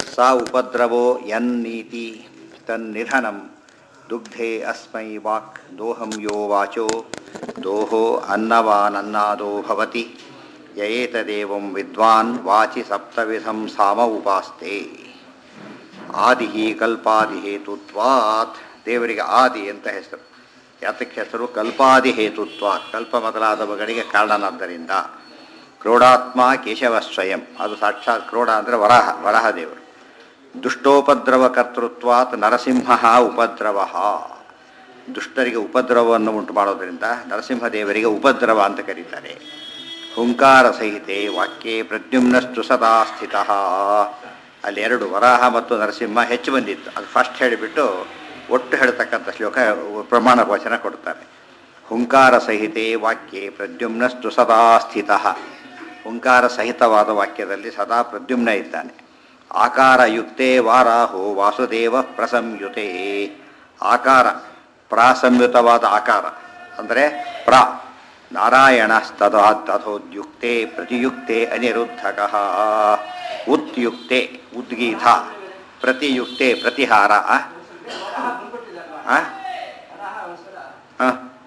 सा उपद्रवो यन्नीति तन्निधनं दुग्धे अस्मै वाक् दोहं यो वाचो दोहो अन्नवानन्नादो भवति य एतदेवं विद्वान् वाचि सप्तविधं साम उपास्ते ಆದಿ ಕಲ್ಪಾದಿ ಹೇತುತ್ವಾತ್ ದೇವರಿಗೆ ಆದಿ ಅಂತ ಹೆಸರು ಯಾತಕ್ಕೆ ಹೆಸರು ಕಲ್ಪಾದಿ ಹೇತುತ್ವಾತ್ ಕಲ್ಪ ಮೊದಲಾದವುಗಳಿಗೆ ಕಾರಣನಾದ್ದರಿಂದ ಕ್ರೋಡಾತ್ಮ ಕೇಶವ ಸ್ವಯಂ ಅದು ಸಾಕ್ಷಾತ್ ಕ್ರೋಡ ಅಂದರೆ ವರಹ ವರಹ ದೇವರು ದುಷ್ಟೋಪದ್ರವ ಕರ್ತೃತ್ವಾತ್ ನರಸಿಂಹ ಉಪದ್ರವ ದುಷ್ಟರಿಗೆ ಉಪದ್ರವವನ್ನು ಉಂಟು ಮಾಡೋದರಿಂದ ನರಸಿಂಹ ದೇವರಿಗೆ ಉಪದ್ರವ ಅಂತ ಕರೀತಾರೆ ಹುಂಕಾರ ಸಹಿತೆ ವಾಕ್ಯೆ ಪ್ರದ್ಯುಮ್ನಸ್ತು ಸದಾ ಸ್ಥಿತ ಅಲ್ಲಿ ಎರಡು ವರಾಹ ಮತ್ತು ನರಸಿಂಹ ಹೆಚ್ಚು ಬಂದಿತ್ತು ಅದು ಫಸ್ಟ್ ಹೇಳಿಬಿಟ್ಟು ಒಟ್ಟು ಹೇಳ್ತಕ್ಕಂಥ ಶ್ಲೋಕ ಪ್ರಮಾಣ ವಚನ ಕೊಡ್ತಾರೆ ಹುಂಕಾರ ಸಹಿತೆ ವಾಕ್ಯೆ ಪ್ರದ್ಯುಮ್ನಸ್ತು ಸದಾ ಸ್ಥಿತ ಹುಂಕಾರ ಸಹಿತವಾದ ವಾಕ್ಯದಲ್ಲಿ ಸದಾ ಪ್ರದ್ಯುಮ್ನ ಇದ್ದಾನೆ ಆಕಾರ ಯುಕ್ತೆ ವಾರಾಹೋ ವಾಸುದೇವ ಪ್ರಸಂಯುತೆ ಆಕಾರ ಪ್ರಾಸಂಯುತವಾದ ಆಕಾರ ಅಂದರೆ ಪ್ರ ನಾರಾಯಣ ತಥಾ ತಥೋದ್ಯುಕ್ತೆ ಪ್ರತಿಯುಕ್ತೆ ಅನಿರುದ್ಧಕ ಉತ್ಯುಕ್ತೆ ಉದ್ಗೀತ ಪ್ರತಿಯುಕ್ತೆ ಪ್ರತಿಹಾರ ಆ? ಆ? ಆ?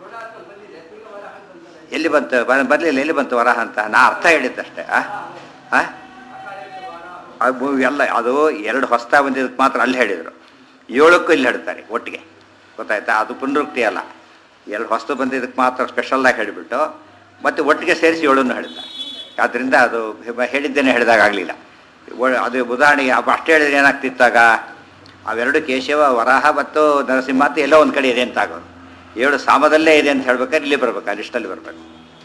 ಎಲ್ಲಿ ಬಂತು ಬ- ಬರ್ಲಿಲ್ಲ ಎಲ್ಲಿ ಬಂತು ವರಹ ಅಂತ ನಾ ಅರ್ಥ ಹೇಳಿದ್ದಷ್ಟೇ ಆ? ಆ? ಅದು ಎಲ್ಲ ಅದು ಎರಡು ಹೊಸ್ತಾ ಬಂದಿದ್ದಕ್ಕೆ ಮಾತ್ರ ಅಲ್ಲಿ ಹೇಳಿದರು ಏಳಕ್ಕೂ ಇಲ್ಲಿ ಹೇಳ್ತಾರೆ ಒಟ್ಟಿಗೆ ಗೊತ್ತಾಯ್ತಾ ಅದು ಪುನರುಕ್ತಿ ಅಲ್ಲ ಎರಡು ಹೊಸ್ತು ಬಂದಿದ್ದಕ್ಕೆ ಮಾತ್ರ ಸ್ಪೆಷಲ್ಲಾಗಿ ಹೇಳಿಬಿಟ್ಟು ಮತ್ತೆ ಒಟ್ಟಿಗೆ ಸೇರಿಸಿ ಏಳನ್ನು ಹೇಳ್ತಾರೆ ಆದ್ದರಿಂದ ಅದು ಹೆ- ಹೇಳಿದ್ದೇನೆ ಹೇಳಿದಾಗ ಆಗಲಿಲ್ಲ ಅದು ಉದಾಹರಣೆಗೆ ಅಪ್ಪ ಅಷ್ಟೇ ಹೇಳಿದ್ರೆ ಏನಾಗ್ತಿತ್ತಾಗ ಅವೆರಡು ಕೇಶವ ವರಾಹ ಮತ್ತು ನರಸಿಂಹ ಅಂತ ಎಲ್ಲೋ ಒಂದು ಕಡೆ ಇದೆ ಅಂತ ಆಗೋದು ಏಳು ಸಾಮದಲ್ಲೇ ಇದೆ ಅಂತ ಹೇಳ್ಬೇಕಾದ್ರೆ ಇಲ್ಲಿ ಬರ್ಬೇಕು ಆ ಲಿಸ್ಟಲ್ಲಿ ಬರಬೇಕು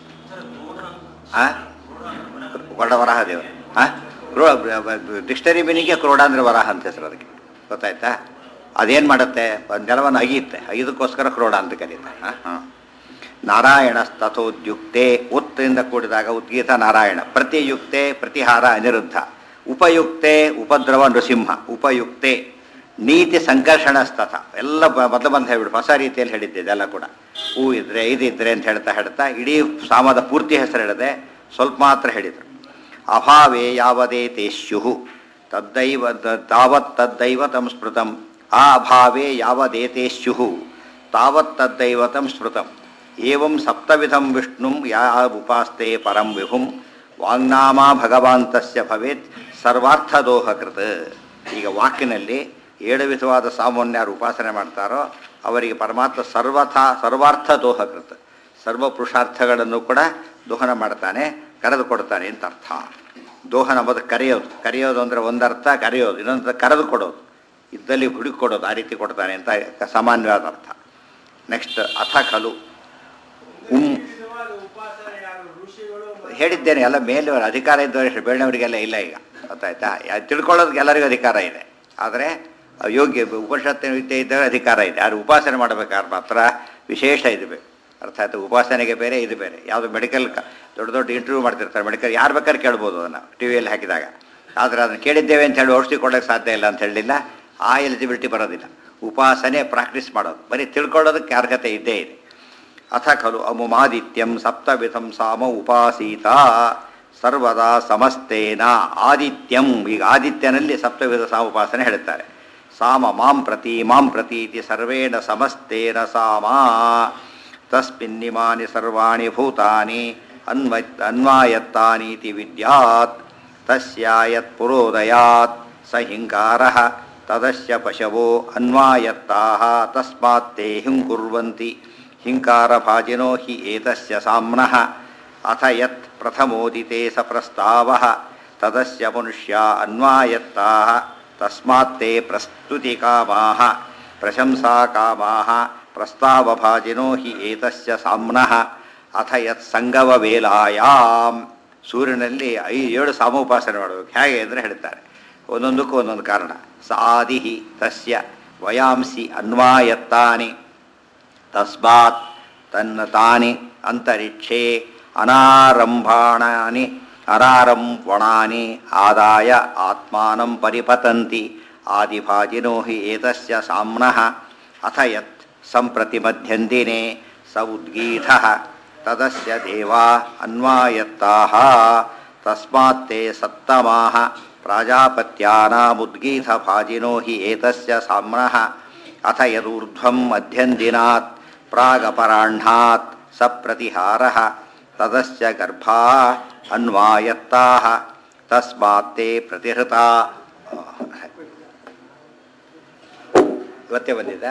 ಆ ವಡ ವರಾಹ ದೇವರು ಆ ಕ್ರೋ ಡಿಕ್ಷನರಿ ಮೀನಿಂಗ್ಗೆ ಕ್ರೋಡ ಅಂದರೆ ವರಾಹ ಅಂತ ಹೆಸರು ಅದಕ್ಕೆ ಗೊತ್ತಾಯ್ತಾ ಅದೇನು ಮಾಡುತ್ತೆ ಒಂದು ನೆಲವನ್ನು ಅಗಿಯುತ್ತೆ ಅಗಿದಕ್ಕೋಸ್ಕರ ಕ್ರೋಡ ಅಂತ ಕರೀತಾರೆ ಹಾಂ ಹಾಂ ನಾರಾಯಣ ತಥೋದ್ಯುಕ್ತೆ ಉತ್ತಿಂದ ಕೂಡಿದಾಗ ಉದ್ಗೀತ ನಾರಾಯಣ ಪ್ರತಿಯುಕ್ತೆ ಪ್ರತಿಹಾರ ಅನಿರುದ್ಧ ಉಪಯುಕ್ತೆ ಉಪದ್ರವ ನೃಸಿಂಹ ಉಪಯುಕ್ತೆ ನೀತಿ ಸಂಕರ್ಷಣಸ್ತಥ ಎಲ್ಲ ಬ- ಮೊದಲು ಬಂದು ಹೇಳ್ಬಿಡು ಹೊಸ ರೀತಿಯಲ್ಲಿ ಹೇಳಿದ್ದೆ ಇದೆಲ್ಲ ಕೂಡ ಹೂ ಇದ್ರೆ ಇದಿದ್ರೆ ಅಂತ ಹೇಳ್ತಾ ಹೇಳ್ತಾ ಇಡೀ ಸಾಮದ ಪೂರ್ತಿ ಹೆಸರು ಹೇಳಿದೆ ಸ್ವಲ್ಪ ಮಾತ್ರ ಹೇಳಿದರು ಅಭಾವೇ ಯಾವದೇತೆ ಸ್ಯುಹು ತದ್ದೈವ ತ- ತಾವತ್ ತದ್ದೈವತಂ ಸ್ಮೃತಂ ಆ ಅಭಾವೇ ಯಾವದೇತೆ ಸ್ಯುಹು ತಾವತ್ ತದ್ದೈವತಂ ಸ್ಮೃತಂ ಏವಂ ಸಪ್ತವಿಧಂ ವಿಷ್ಣುಂ ಯಾ ಉಪಾಸ್ತೆ ಪರಂ ವಿಭುಂ ವಾಂಗ್ನಾಮ ಭಗವಾಂತಸ್ಯ ಭವೇತ್ ಸರ್ವಾರ್ಥದೋಹಕೃತ ಈಗ ವಾಕಿನಲ್ಲಿ ಏಳು ವಿಧವಾದ ಸಾಮಾನ್ಯ ಯಾರು ಉಪಾಸನೆ ಮಾಡ್ತಾರೋ ಅವರಿಗೆ ಪರಮಾತ್ಮ ಸರ್ವಥಾ ಸರ್ವಾರ್ಥ ದೋಹಕೃತ ಸರ್ವ ಪುರುಷಾರ್ಥಗಳನ್ನು ಕೂಡ ದೋಹನ ಮಾಡ್ತಾನೆ ಕರೆದು ಕೊಡ್ತಾನೆ ಅಂತ ಅರ್ಥ ದೋಹನ ಮೊದಲು ಕರೆಯೋದು ಕರೆಯೋದು ಅಂದರೆ ಒಂದರ್ಥ ಕರೆಯೋದು ಇನ್ನೊಂದು ಕರೆದು ಕೊಡೋದು ಇದ್ದಲ್ಲಿ ಹುಡುಕಿ ಕೊಡೋದು ಆ ರೀತಿ ಕೊಡ್ತಾನೆ ಅಂತ ಸಾಮಾನ್ಯವಾದ ಅರ್ಥ ನೆಕ್ಸ್ಟ್ ಅಥ ಖಲು ಉಂ ಹೇಳಿದ್ದೇನೆ ಎಲ್ಲ ಮೇಲೆ ಅಧಿಕಾರ ಇದ್ದವರು ಬೇಡವರಿಗೆಲ್ಲ ಇಲ್ಲ ಈಗ ಗೊತ್ತಾಯ್ತಾ ಯಾ- ತಿಳ್ಕೊಳ್ಳೋದಕ್ಕೆ ಎಲ್ಲರಿಗೂ ಅಧಿಕಾರ ಇದೆ ಆದರೆ ಯೋಗ್ಯ ಉಪನಿಷತ್ತಿನ ವಿದ್ಯೆ ಇದ್ದರೆ ಅಧಿಕಾರ ಇದೆ ಆದರೆ ಉಪಾಸನೆ ಮಾಡಬೇಕಾದ್ರೆ ಮಾತ್ರ ವಿಶೇಷ ಇದು ಬೇಕು ಅರ್ಥ ಆಯ್ತು ಉಪಾಸನೆಗೆ ಬೇರೆ ಇದು ಬೇರೆ ಯಾವುದು ಮೆಡಿಕಲ್ ದೊಡ್ಡ ದೊಡ್ಡ ಇಂಟರ್ವ್ಯೂ ಮಾಡ್ತಿರ್ತಾರೆ ಮೆಡಿಕಲ್ ಯಾರು ಬೇಕಾದ್ರೆ ಕೇಳ್ಬೋದು ಅದನ್ನು ಟಿ ವಿಯಲ್ಲಿ ಹಾಕಿದಾಗ ಆದರೆ ಅದನ್ನು ಕೇಳಿದ್ದೇವೆ ಅಂತ ಹೇಳಿ ಔಷಧಿ ಕೊಡೋಕ್ಕೆ ಸಾಧ್ಯ ಇಲ್ಲ ಅಂತ ಹೇಳಲಿಲ್ಲ ಆ ಎಲಿಜಿಬಿಲಿಟಿ ಬರೋದಿಲ್ಲ ಉಪಾಸನೆ ಪ್ರಾಕ್ಟೀಸ್ ಮಾಡೋದು ಬರೀ ತಿಳ್ಕೊಳ್ಳೋದಕ್ಕೆ ಅರ್ಹತೆ ಇದ್ದೇ ಇದೆ ಅಥ ಖಲು ಅಮುಮಾದಿತ್ಯಂ ಸಪ್ತವಿಧಂ ಸಾಮ ಉಪಾಸೀತ ಸರ್ವದಾ ಸಮಸ್ತೇನ ಆದಿತ್ಯಂ ಈಗ ಆದಿತ್ಯನಲ್ಲಿ ಸಪ್ತವಿಧ ಸಾಮ ಉಪಾಸನೆ ಹೇಳುತ್ತಾರೆ ಸಾಮ ಮಾಂ ಪ್ರತಿ ಮಾಂ ಪ್ರತೀತಿ ಸರ್ವೇಣ ಸಮಸ್ತೇನ ಸಾಮ ತಸ್ಮಿನ್ನಿಮಾನಿ ಸರ್ವಾಣಿ ಭೂತಾನಿ ಅನ್ವ ಅನ್ವಾಯತ್ತಾನೀತಿ ವಿದ್ಯಾತ್ ತಸ್ಯಾಯತ್ ಪುರೋದಯಾತ್ ಸ ಹಿಂಕಾರಃ ತದಸ್ಯ ಪಶವೋ ಅನ್ವಾಯತ್ತಾಹ ತಸ್ಮಾತ್ ತೇ ಹಿಂಕುರ್ವಂತಿ ಹಿಂಕಾರಭಾಜಿನೋ ಹಿ ಏತಸ್ಯ ಸಾಮ್ನಃ ಅಥ ಯತ್ ಪ್ರಥಮೋದಿತೆ ಸ ಪ್ರಸ್ತಾವಃ ತದಸ್ಯ ಮನುಷ್ಯ ಅನ್ವಾಯತ್ತಾಹ ತಸ್ಮಾತ್ ತೇ ಪ್ರಸ್ತುತಿಕಾಮಾಹ ಪ್ರಶಂಸಾಕಾಮಾಹ ಪ್ರಸ್ತಾವಭಾಜಿನೋ ಹಿ ಏತಸ್ಯ ಸಾಮ್ನಃ ಅಥ ಯತ್ ಸಂಗವ ವೇಲಾಯಾಮ್ ಸೂರ್ಯನಲ್ಲಿ ಐ ಏಳು ಸಾಮೋಪಾಸನೆ ಮಾಡಬೇಕು ಹೇಗೆ ಅಂದರೆ ಹೇಳ್ತಾರೆ ಒಂದೊಂದಕ್ಕೂ ಒಂದೊಂದು ಕಾರಣ ಸಾದಿ ತಸ್ಯ ವಯಾಂಸಿ ಅನ್ವಾಯತ್ತಾನಿ ತಸ್ಮಾತ್ ತನ್ನ ತಾನಿ ಅಂತರಿಕ್ಷೇ ಅನಾರಂಭಾಣಾನಿ ಅನಾರಂಭಣಾನಿ ಆದಾಯ ಆತ್ಮಾನಂ ಪರಿಪತಂತಿ ಆದಿಭಾಜಿನೋ ಹಿ ಏತಸ್ಯ ಸಾಮ್ನಃ ಅಥ ಯತ್ ಸಂಪ್ರತಿ ಮಧ್ಯಂದಿನೇ ಸ ಉದ್ಗೀತಃ ತದಸ್ಯ ದೇವಾ ಅನ್ವಾಯತ್ತಾಹ ತಸ್ಮಾತ್ ತೇ ಸತ್ತಮಾಹ ಪ್ರಾಜಾಪತ್ಯಾನಾಮುದ್ಗೀತಭಾಜಿನೋ ಹಿ ಏತಸ್ಯ ಸಾಮ್ನಃ ಅಥ ಯದೂರ್ಧ್ವಂ ಮಧ್ಯಂದಿನಾತ್ ಪ್ರಾಗಪರಾಹ್ನಾತ್ ಸ ಪ್ರತಿಹಾರಃ ತದಸ್ಯ ಗರ್ಭಾ ಅನ್ವಾಯತ್ತಾಃ ತಸ್ಮಾತ್ತೇ ಪ್ರತಿಹೃತಾ ಇವತ್ತೇ ಬಂದಿದ್ದ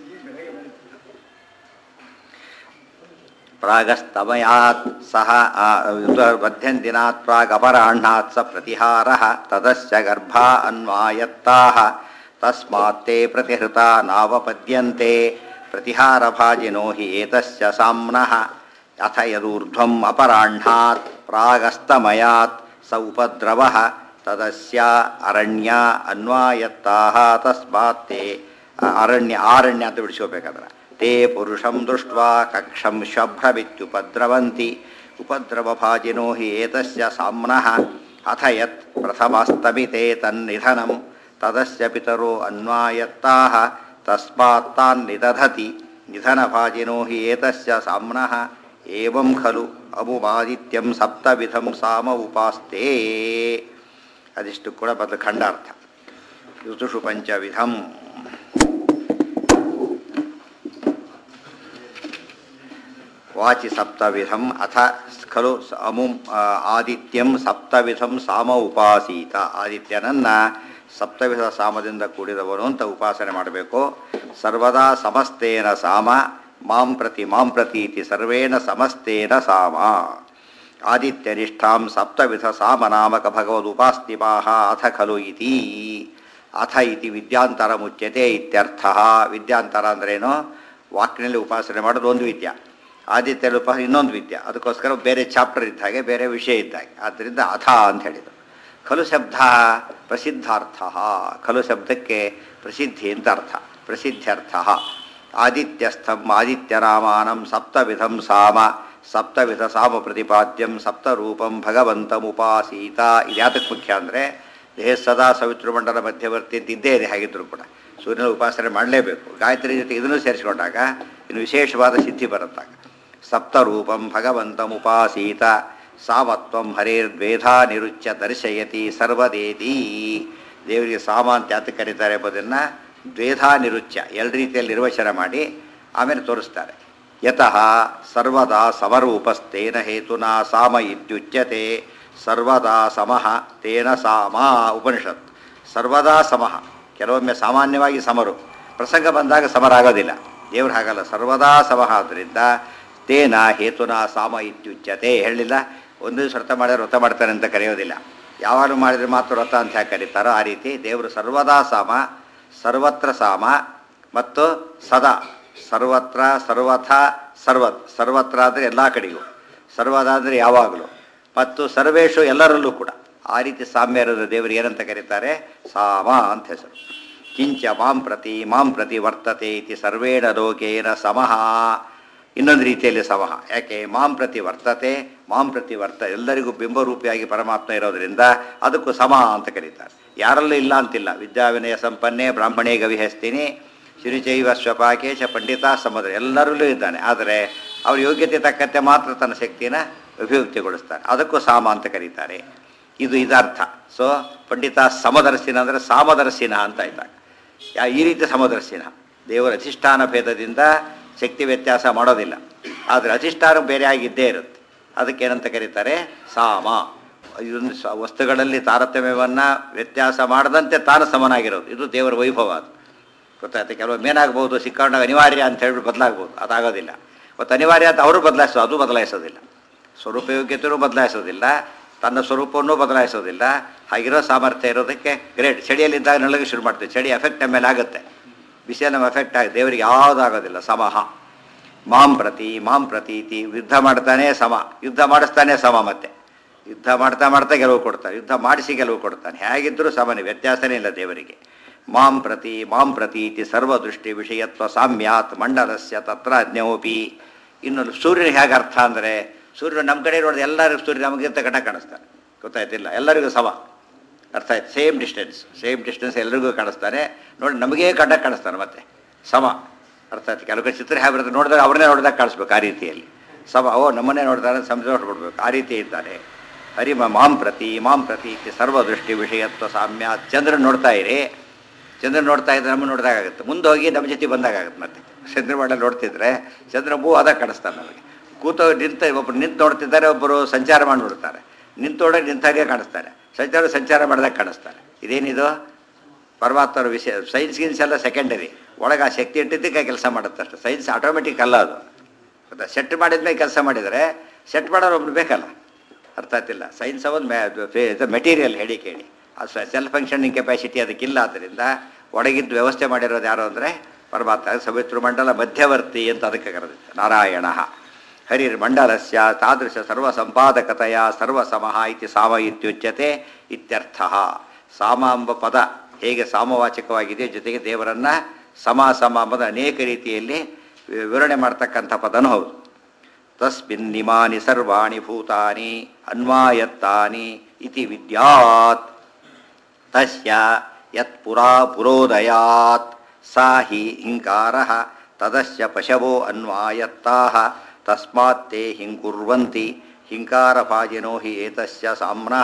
ಪ್ರಾಗಸ್ತಮಯಾತ್ ಸಹ ಮಧ್ಯಂದಿನಾತ್ ಪ್ರಾಗಪರಾಹ್ನಾತ್ ಸ ಪ್ರತಿಹಾರಃ ತದಸ್ಯ ಗರ್ಭಾ ಅನ್ವಾಯತ್ತಾಃ ತಸ್ಮಾತ್ತೇ ಪ್ರತಿಹೃತಾ ನಾವಪದ್ಯಂತೆ ಪ್ರತಿಹಾರಭಾಜಿನೋ ಹಿ ಏತಸ್ಯ ಸಾಮ್ನಃ ಅಥ ಯದೂರ್ಧ್ವಂ ಅಪರಾಹ್ನಾತ್ ಪ್ರಾಗಸ್ತಮಯಾತ್ ಸ ಉಪದ್ರವಃ ತದಸ್ಯ ಅರಣ್ಯ ಅನ್ವಾಯತ್ತಾಃ ತಸ್ಮಾತ್ತೇ ಅರಣ್ಯ ಆರಣ್ಯ ಅಂತ ಬಿಡಿಸ್ಕೋಬೇಕಾದ್ರೆ ತೇ ಪುರುಷಂ ದೃಷ್ಟ್ವಾ ಕಕ್ಷಂ ಶಭ್ರವಿತ್ಯುಪದ್ರವಂತಿ ಉಪದ್ರವಭಾಜಿನೋ ಹಿ ಏತಸ್ಯ ಸಾಮ್ನಃ ಅಥ ಯತ್ ಪ್ರಥಮಸ್ತಮಿತೆ ತನ್ನಿಧನಂ ತದಸ್ಯ ಪಿತರೋ ಅನ್ವಾಯತ್ತಾಃ ತಸ್ಮಾತ್ ತಾನ್ ನಿದಧತಿ ನಿಧನಭಾಜಿನೋ ಹಿ ಏತಸ್ಯ ಸಾಮ್ನಃ ಏವಂ ಖಲು ಅಮುಮಾದಿತ್ಯಂ ಸಪ್ತವಿಧಂ ಸಾಮ ಉಪಾಸ್ತೆ ಅದಿಷ್ಟು ಕೂಡ ಬದಲು ಖಂಡಾರ್ಥ ಋತುಷು ಪಂಚವಿಧಂ ವಾಚಿ ಸಪ್ತವಿಧಂ ಅಥ ಖಲು ಸ- ಅಮುಂ ಆ, ಆದಿತ್ಯಂ ಸಪ್ತವಿಧಂ ಸಾಮ ಉಪಾಸೀತ ಆದಿತ್ಯನನ್ನ ಸಪ್ತವಿಧ ಸಾಮದಿಂದ ಕೂಡಿದವನು ಅಂತ ಉಪಾಸನೆ ಮಾಡಬೇಕು ಸರ್ವದಾ ಸಮಸ್ತೇನ ಸಾಮ ಮಾಂ ಪ್ರತಿ ಮಾಂ ಪ್ರತಿ ಇತಿ ಸರ್ವೇಣ ಸಮಸ್ತೇನ ಸಾಮ ಆದಿತ್ಯನಿಷ್ಠಾಂ ಸಪ್ತವಿಧ ಸಾಮನಾಮಕ ಭಗವದುಪಾಸ್ತಿಮಾಹ ಅಥ ಖಲು ಇತಿ ಅಥ ಇತಿ ವಿದ್ಯಾಂತರ ಮುಚ್ಯತೆ ಇತ್ಯರ್ಥ ವಿದ್ಯಾಂತರ ಅಂದ್ರೇನು ವಾಕ್ನಲ್ಲಿ ಉಪಾಸನೆ ಮಾಡೋದು ಒಂದು ವಿದ್ಯಾ ಆದಿತ್ಯ ಉಪ ಇನ್ನೊಂದು ವಿದ್ಯೆ ಅದಕ್ಕೋಸ್ಕರ ಬೇರೆ ಚಾಪ್ಟರ್ ಇದ್ದ ಹಾಗೆ ಬೇರೆ ವಿಷಯ ಇದ್ದ ಹಾಗೆ ಆದ್ದರಿಂದ ಅಥ ಅಂತ ಹೇಳಿದರು ಖಲು ಶಬ್ದ ಪ್ರಸಿದ್ಧಾರ್ಥ ಖಲು ಶಬ್ದಕ್ಕೆ ಪ್ರಸಿದ್ಧಿ ಅಂತ ಅರ್ಥ ಪ್ರಸಿದ್ಧ್ಯರ್ಥ ಆದಿತ್ಯಸ್ಥಂ ಆದಿತ್ಯನಾಮಾನಂ ಸಪ್ತವಿಧಂ ಸಾಮ ಸಪ್ತವಿಧ ಸಾಮ ಪ್ರತಿಪಾದ್ಯಂ ಸಪ್ತರೂಪಂ ಭಗವಂತಮುಪಾಸೀತ ಇದು ಯಾತಕ್ಕೆ ಮುಖ್ಯ ಅಂದರೆ ದೇಹ ಸದಾ ಸವಿತೃಮಂಡಲ ಮಧ್ಯವರ್ತಿ ಅಂತ ಇದ್ದೇ ಇದೆ ಹಾಗಿದ್ರು ಕೂಡ ಸೂರ್ಯನ ಉಪಾಸನೆ ಮಾಡಲೇಬೇಕು ಗಾಯತ್ರಿ ಜೊತೆ ಇದನ್ನು ಸೇರಿಸ್ಕೊಂಡಾಗ ಇನ್ನು ವಿಶೇಷವಾದ ಸಿದ್ಧಿ ಬರುತ್ತಾಗ ಸಪ್ತರೂಪಂ ಭಗವಂತಮುಪಾಸೀತ ಸಾಮತ್ವಂ ಹರೇರ್ದ್ವೇಧಾ ನಿರುಚ್ಯ ದರ್ಶಯತಿ ಸರ್ವದೇತಿ ದೇವರಿಗೆ ಸಾಮ ಅಂತ ಯಾತಕ್ಕೆ ಕರೀತಾರೆ ಎಂಬುದನ್ನು ದ್ವೇಧಾ ನಿರುಚ್ಯ ಎರಡು ರೀತಿಯಲ್ಲಿ ನಿರ್ವಚನ ಮಾಡಿ ಆಮೇಲೆ ತೋರಿಸ್ತಾರೆ ಯತಃ ಸರ್ವದಾ ಸಮರೂಪಸ್ತೇನ ಹೇತುನಾ ಸಾಮ ಇತ್ಯುಚ್ಯತೆ ಸರ್ವದಾ ಸಮಃ ತೇನ ಸಾಮ ಉಪನಿಷತ್ ಸರ್ವದಾ ಸಮಃ ಕೆಲವೊಮ್ಮೆ ಸಾಮಾನ್ಯವಾಗಿ ಸಮರು ಪ್ರಸಂಗ ಬಂದಾಗ ಸಮರ ಆಗೋದಿಲ್ಲ ದೇವ್ರು ಹಾಗಲ್ಲ ಸರ್ವದಾ ಸಮಃ ಆದ್ದರಿಂದ ತೇನ ಹೇತುನಾ ಸಾಮ ಇತ್ಯುಚ್ಯತೆ ಹೇಳಿಲ್ಲ ಒಂದು ದಿವಸ ವ್ರತ ಮಾಡಿದ್ರೆ ವ್ರತ ಮಾಡ್ತಾನೆ ಅಂತ ಕರೆಯೋದಿಲ್ಲ ಯಾವಾಗಲೂ ಮಾಡಿದ್ರೆ ಮಾತ್ರ ವ್ರತ ಅಂತ ಯಾಕೆ ಕರೀತಾರೋ ಆ ರೀತಿ ದೇವರು ಸರ್ವದಾ ಸಾಮ ಸರ್ವತ್ರ ಸಾಮ ಮತ್ತು ಸದಾ ಸರ್ವತ್ರ ಸರ್ವಥ ಸರ್ವ ಸರ್ವತ್ರ ಅಂದರೆ ಎಲ್ಲ ಕಡೆಗೂ ಸರ್ವದ ಅಂದರೆ ಯಾವಾಗಲೂ ಮತ್ತು ಸರ್ವೇಶು ಎಲ್ಲರಲ್ಲೂ ಕೂಡ ಆ ರೀತಿ ಸಾಮ್ಯ ಇರೋದು ದೇವರು ಏನಂತ ಕರೀತಾರೆ ಸಾಮ ಅಂತ ಹೆಸರು ಕಿಂಚ ಮಾಂ ಪ್ರತಿ ಮಾಂ ಪ್ರತಿ ವರ್ತತೆ ಇತಿ ಸರ್ವೇಣ ಲೋಕೇನ ಸಮಃ ಇನ್ನೊಂದು ರೀತಿಯಲ್ಲಿ ಸಮಃ ಯಾಕೆ ಮಾಂ ಪ್ರತಿ ವರ್ತತೆ ಮಾಂ ಪ್ರತಿ ವರ್ತ ಎಲ್ಲರಿಗೂ ಬಿಂಬರೂಪಿಯಾಗಿ ಪರಮಾತ್ಮ ಇರೋದರಿಂದ ಅದಕ್ಕೂ ಸಮ ಅಂತ ಕರೀತಾರೆ ಯಾರಲ್ಲೂ ಇಲ್ಲ ಅಂತಿಲ್ಲ ವಿದ್ಯಾವಿನಯ ಸಂಪನ್ನೆ ಬ್ರಾಹ್ಮಣೇ ಗವಿಹಸ್ತಿನಿ ಶಿರುಚೈವ ಸ್ವಪಾಕೇಶ ಪಂಡಿತ ಸಮುದ್ರ ಎಲ್ಲರಲ್ಲೂ ಇದ್ದಾನೆ ಆದರೆ ಅವ್ರ ಯೋಗ್ಯತೆ ತಕ್ಕಂತೆ ಮಾತ್ರ ತನ್ನ ಶಕ್ತಿನ ಅಭಿವ್ಯಕ್ತಿಗೊಳಿಸ್ತಾರೆ ಅದಕ್ಕೂ ಸಾಮ ಅಂತ ಕರೀತಾರೆ ಇದು ಇದರ್ಥ ಸೊ ಪಂಡಿತ ಸಮದರ್ಶಿನ ಅಂದರೆ ಸಾಮದರ್ಶಿನ ಅಂತ ಆಯ್ತಾಗ ಯಾ ಈ ರೀತಿ ಸಮದರ್ಶಿನ ದೇವರ ಅಧಿಷ್ಠಾನ ಭೇದದಿಂದ ಶಕ್ತಿ ವ್ಯತ್ಯಾಸ ಮಾಡೋದಿಲ್ಲ ಆದರೆ ಅಧಿಷ್ಠಾನ ಬೇರೆ ಆಗಿದ್ದೇ ಇರುತ್ತೆ ಅದಕ್ಕೇನಂತ ಕರೀತಾರೆ ಸಾಮ ಇದೊಂದು ಸ- ವಸ್ತುಗಳಲ್ಲಿ ತಾರತಮ್ಯವನ್ನು ವ್ಯತ್ಯಾಸ ಮಾಡದಂತೆ ತಾನು ಸಮನಾಗಿರೋದು ಇದು ದೇವರ ವೈಭವ ಅದು ಗೊತ್ತಾಯ್ತು ಕೆಲವೊಮ್ಮೆ ಏನಾಗ್ಬೋದು ಸಿಕ್ಕೊಂಡಾಗ ಅನಿವಾರ್ಯ ಅಂತ ಹೇಳ್ಬಿಟ್ಟು ಬದಲಾಗ್ಬೋದು ಅದಾಗೋದಿಲ್ಲ ಮತ್ತು ಅನಿವಾರ್ಯ ಅಂತ ಅವರು ಬದಲಾಯಿಸೋದು ಅದು ಬದಲಾಯಿಸೋದಿಲ್ಲ ಸ್ವರೂಪ ಯೋಗ್ಯತೆಯೂ ಬದಲಾಯಿಸೋದಿಲ್ಲ ತನ್ನ ಸ್ವರೂಪವನ್ನು ಬದಲಾಯಿಸೋದಿಲ್ಲ ಹಾಗಿರೋ ಸಾಮರ್ಥ್ಯ ಇರೋದಕ್ಕೆ ಗ್ರೇಟ್ ಚಳಿಯಲ್ಲಿದ್ದಾಗ ನಳಗೆ ಶುರು ಮಾಡ್ತೀವಿ ಚಳಿ ಎಫೆಕ್ಟ್ ನಮ್ಮ ಮೇಲೆ ಆಗುತ್ತೆ ಬಿಸಿಯಲ್ಲಿ ನಮ್ಮ ಎಫೆಕ್ಟ್ ಆಗಿ ದೇವರಿಗೆ ಯಾವುದಾಗೋದಿಲ್ಲ ಸಮಹ ಮಾಂ ಪ್ರತಿ ಮಾಂ ಪ್ರತೀತಿ ಯುದ್ಧ ಮಾಡ್ತಾನೆ ಸಮ ಯುದ್ಧ ಮಾಡಿಸ್ತಾನೆ ಸಮ ಮತ್ತೆ ಯುದ್ಧ ಮಾಡ್ತಾ ಮಾಡ್ತಾ ಗೆಲುವು ಕೊಡ್ತಾನೆ ಯುದ್ಧ ಮಾಡಿಸಿ ಗೆಲುವು ಕೊಡ್ತಾನೆ ಹೇಗಿದ್ದರೂ ಸಮನೆ ವ್ಯತ್ಯಾಸನೇ ಇಲ್ಲ ದೇವರಿಗೆ ಮಾಂ ಪ್ರತಿ ಮಾಂ ಪ್ರತೀತಿ ಸರ್ವದೃಷ್ಟಿ ವಿಷಯತ್ವ ಸಾಮ್ಯಾತ್ ಮಂಡಲಸ್ಯ ತತ್ರ ಅಜ್ಞೋಪಿ ಇನ್ನು ಸೂರ್ಯನ ಹೇಗೆ ಅರ್ಥ ಅಂದರೆ ಸೂರ್ಯನು ನಮ್ಮ ಕಡೆ ನೋಡಿದ್ರೆ ಎಲ್ಲರಿಗೂ ಸೂರ್ಯ ನಮಗಿಂತ ಗಂಟ ಕಾಣಿಸ್ತಾನೆ ಗೊತ್ತಾಯ್ತಿಲ್ಲ ಎಲ್ಲರಿಗೂ ಸಮ ಅರ್ಥ ಆಯ್ತು ಸೇಮ್ ಡಿಸ್ಟೆನ್ಸ್ ಸೇಮ್ ಡಿಸ್ಟೆನ್ಸ್ ಎಲ್ಲರಿಗೂ ಕಾಣಿಸ್ತಾನೆ ನೋಡಿ ನಮಗೇ ಕಂಡ ಕಾಣಿಸ್ತಾನೆ ಮತ್ತೆ ಸಮ ಅರ್ಥ ಆಯ್ತು ಕೆಲವು ಕಡೆ ಚಿತ್ರ ಹೇಗೆ ಬರುತ್ತೆ ನೋಡಿದಾಗ ಅವ್ರನ್ನೇ ನೋಡಿದಾಗ ಕಾಣಿಸ್ಬೇಕು ಆ ರೀತಿಯಲ್ಲಿ ಸಮ ಓ ನಮ್ಮನ್ನೇ ನೋಡ್ತಾರೆ ಸಮುದ್ರ ಹೊಡ್ಬಿಡ್ಬೇಕು ಆ ರೀತಿ ಇದ್ದಾನೆ ಹರಿಮ ಮಾಂ ಪ್ರತಿ ಮಾಂ ಪ್ರತಿ ಇತಿ ಸರ್ವದೃಷ್ಟಿ ವಿಷಯತ್ವ ಸಾಮ್ಯ ಚಂದ್ರ ನೋಡ್ತಾ ಇರಿ ಚಂದ್ರ ನೋಡ್ತಾ ಇದ್ರೆ ನಮ್ಮ ನೋಡಿದಾಗುತ್ತೆ ಮುಂದೆ ಹೋಗಿ ನಮ್ಮ ಜೊತೆ ಬಂದಾಗುತ್ತೆ ಮತ್ತೆ ಚಂದ್ರಮಂಡಲ ನೋಡ್ತಿದ್ರೆ ಚಂದ್ರ ಭೂ ಅದ ಕಾಣಿಸ್ತಾನೆ ನಮಗೆ ಕೂತ ನಿಂತ ಒಬ್ಬರು ನಿಂತು ನೋಡ್ತಿದ್ದಾರೆ ಒಬ್ಬರು ಸಂಚಾರ ಮಾಡಿ ನೋಡ್ತಾರೆ ನಿಂತೋಡಕ್ಕೆ ನಿಂತಾಗೆ ಕಾಣಿಸ್ತಾರೆ ಸಂಚಾರ ಸಂಚಾರ ಮಾಡಿದಾಗ ಕಾಣಿಸ್ತಾರೆ ಇದೇನಿದು ಪರಮಾತ್ಮರ ವಿಷಯ ಸೈನ್ಸ್ ಗಿನ್ಸ್ ಎಲ್ಲ ಸೆಕೆಂಡರಿ ಒಳಗೆ ಆ ಶಕ್ತಿ ಇಟ್ಟಿದ್ದಕ್ಕೆ ಕೆಲಸ ಮಾಡುತ್ತೆ ಅಷ್ಟೆ ಸೈನ್ಸ್ ಆಟೋಮೆಟಿಕ್ ಅಲ್ಲ ಅದು ಗೊತ್ತಾ ಸೆಟ್ ಮಾಡಿದ್ಮೇಲೆ ಕೆಲಸ ಮಾಡಿದರೆ ಸೆಟ್ ಮಾಡೋರು ಒಬ್ರು ಬೇಕಲ್ಲ ಅರ್ಥ ಆಗ್ತಿಲ್ಲ ಸೈನ್ಸ್ ಒಂದು ಮೆಟೀರಿಯಲ್ ಹೇಳಿ ಕೇಳಿ ಅದು ಸೆಲ್ಫ್ ಫಂಕ್ಷನಿಂಗ್ ಕೆಪಾಸಿಟಿ ಅದಕ್ಕಿಲ್ಲ ಆದ್ದರಿಂದ ಒಳಗಿದ್ದು ವ್ಯವಸ್ಥೆ ಮಾಡಿರೋದು ಯಾರು ಅಂದರೆ ಪರಮಾತ್ಮ ಸವಿತೃ ಮಂಡಲ ಮಧ್ಯವರ್ತಿ ಅಂತ ಅದಕ್ಕೆ ಕರೆದಿತ್ತು ನಾರಾಯಣ ಹರಿರ್ಮಂಡಲಸ್ಯ ತಾದೃಶ ಸರ್ವ ಸಂಪಾದಕತೆಯ ಸರ್ವಸಮಃ ಇತಿ ಸಾಮ ಇತ್ಯುಚ್ಯತೆ ಇತ್ಯರ್ಥ ಸಾಮ ಎಂಬ ಪದ ಹೇಗೆ ಸಾಮವಾಚಕವಾಗಿದೆ ಜೊತೆಗೆ ದೇವರನ್ನು ಸಮ ಸಮ ಎಂಬುದು ಅನೇಕ ರೀತಿಯಲ್ಲಿ ವಿವರಣೆ ಮಾಡ್ತಕ್ಕಂಥ ಪದನೂ ಹೌದು ತಸ್ಮಿನ್ ನಿಮಾನಿ ಸರ್ವಾಣಿ ಭೂತಾನಿ ಅನ್ವಾಯತ್ತಾನಿ ಇತಿ ವಿದ್ಯಾತ್ ತಸ್ಯ ಯತ್ ಪುರಾ ಪುರೋದಯಾತ್ ಸಾ ಹಿ ಹಿಂಕಾರ ತದಸ್ಯ ಪಶವೋ ಅನ್ವಾಯತ್ತಾಹ ತಸ್ಮಾತ್ ತೇ ಹಿಂಕುರ್ವಂತಿ ಹಿಂಕಾರಭಾಜಿನೋ ಹಿ ಏತಸ್ಯ ಸಾಮ್ನಃ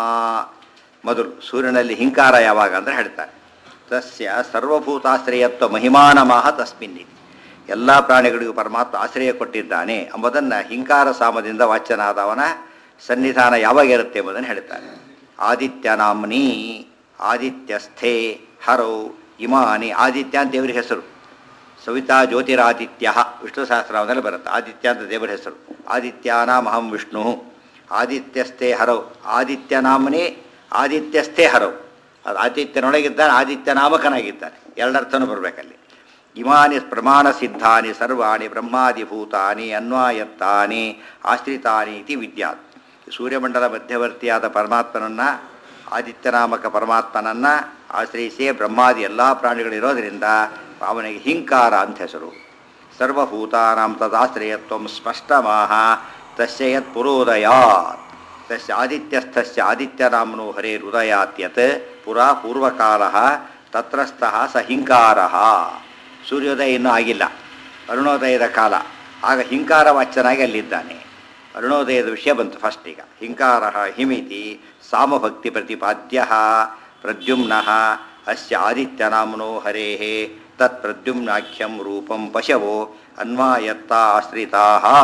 ಮೊದಲು ಸೂರ್ಯನಲ್ಲಿ ಹಿಂಕಾರ ಯಾವಾಗ ಅಂದರೆ ಹೇಳ್ತಾರೆ ತಸ್ಯ ಸರ್ವಭೂತಾಶ್ರಯತ್ವ ಮಹಿಮಾನಮಾಹ ತಸ್ಮಿನ್ನಿತಿ ಎಲ್ಲ ಪ್ರಾಣಿಗಳಿಗೂ ಪರಮಾತ್ಮ ಆಶ್ರಯ ಕೊಟ್ಟಿದ್ದಾನೆ ಎಂಬುದನ್ನು ಹಿಂಕಾರ ಸಾಮದಿಂದ ವಾಚ್ಯನಾದವನ ಸನ್ನಿಧಾನ ಯಾವಾಗ ಇರುತ್ತೆ ಎಂಬುದನ್ನು ಹೇಳ್ತಾರೆ ಆದಿತ್ಯನಾಮ್ನಿ ಆದಿತ್ಯಸ್ಥೆ ಹರೌ ಇಮಾನಿ ಆದಿತ್ಯ ಅಂತ ದೇವರ ಹೆಸರು ಸವಿತಾ ಜ್ಯೋತಿರಾದಿತ್ಯ ವಿಷ್ಣು ಸಹಸ್ರನಾಮದಲ್ಲಿ ಬರುತ್ತೆ ಆದಿತ್ಯ ಅಂತ ದೇವರ ಹೆಸರು ಆದಿತ್ಯಾನಾಮಹಂ ವಿಷ್ಣು ಆದಿತ್ಯಸ್ಥೆ ಹರೌ ಆದಿತ್ಯನಾಮನೇ ಆದಿತ್ಯಸ್ಥೆ ಹರೌ ಅದು ಆದಿತ್ಯನೊಳಗಿದ್ದಾನೆ ಆದಿತ್ಯ ನಾಮಕನಾಗಿದ್ದಾನೆ ಎರಡರ್ಥನೂ ಬರಬೇಕಲ್ಲಿ ಇಮಾನಿ ಪ್ರಮಾಣ ಸಿದ್ಧಾನಿ ಸರ್ವಾಣಿ ಬ್ರಹ್ಮಾದಿಭೂತಾನಿ ಅನ್ವಾಯತ್ತಾನಿ ಆಶ್ರಿತಾನಿ ಇತಿ ವಿದ್ಯಾತ್ ಸೂರ್ಯಮಂಡಲ ಮಧ್ಯವರ್ತಿಯಾದ ಪರಮಾತ್ಮನನ್ನು ಆದಿತ್ಯನಾಮಕ ಪರಮಾತ್ಮನನ್ನು ಆಶ್ರಯಿಸಿ ಬ್ರಹ್ಮಾದಿ ಎಲ್ಲ ಪ್ರಾಣಿಗಳಿರೋದರಿಂದ ಅವನಿಗೆ ಹಿಂಕಾರ ಅಂತ ಹೆಸರು ಸರ್ವಭೂತಾನಾಂ ತದಾಶ್ರಯತ್ವ ಸ್ಪಷ್ಟಮಾಹ ತಸ್ಯ ಯತ್ ಪುರೋದಯಾತ್ ತಸ್ಯ ಆದಿತ್ಯಸ್ಥಸ್ಯ ಆದಿತ್ಯನಾಮ್ನೋ ಹರೇ ಹೃದಯಾತ್ಯತ್ ಪುರಾ ಪೂರ್ವಕಾಲ ತತ್ರಸ್ಥಃ ಸ ಹಿಂಕಾರ ಸೂರ್ಯೋದಯ ಇನ್ನೂ ಆಗಿಲ್ಲ ಅರುಣೋದಯದ ಕಾಲ ಆಗ ಹಿಂಕಾರ ವಾಚ್ಯನಾಗಿ ಅಲ್ಲಿದ್ದಾನೆ ಅರುಣೋದಯದ ವಿಷಯ ಬಂತು ಫಸ್ಟ್ ಈಗ ಹಿಂಕಾರ ಹಿಮಿತಿ ಸಾಮಭಕ್ತಿ ಪ್ರತಿಪಾದ್ಯ ಪ್ರದ್ಯುಮ್ನ ಅಸ್ಯ ಆದಿತ್ಯನಾಮ್ನೋ ಹರೇ ತತ್ ಪ್ರದ್ಯುಮ್ನಾಖ್ಯಂ ರೂಪಂ ಪಶವೋ ಅನ್ವಾಯತ್ತ ಆಶ್ರಿತಾ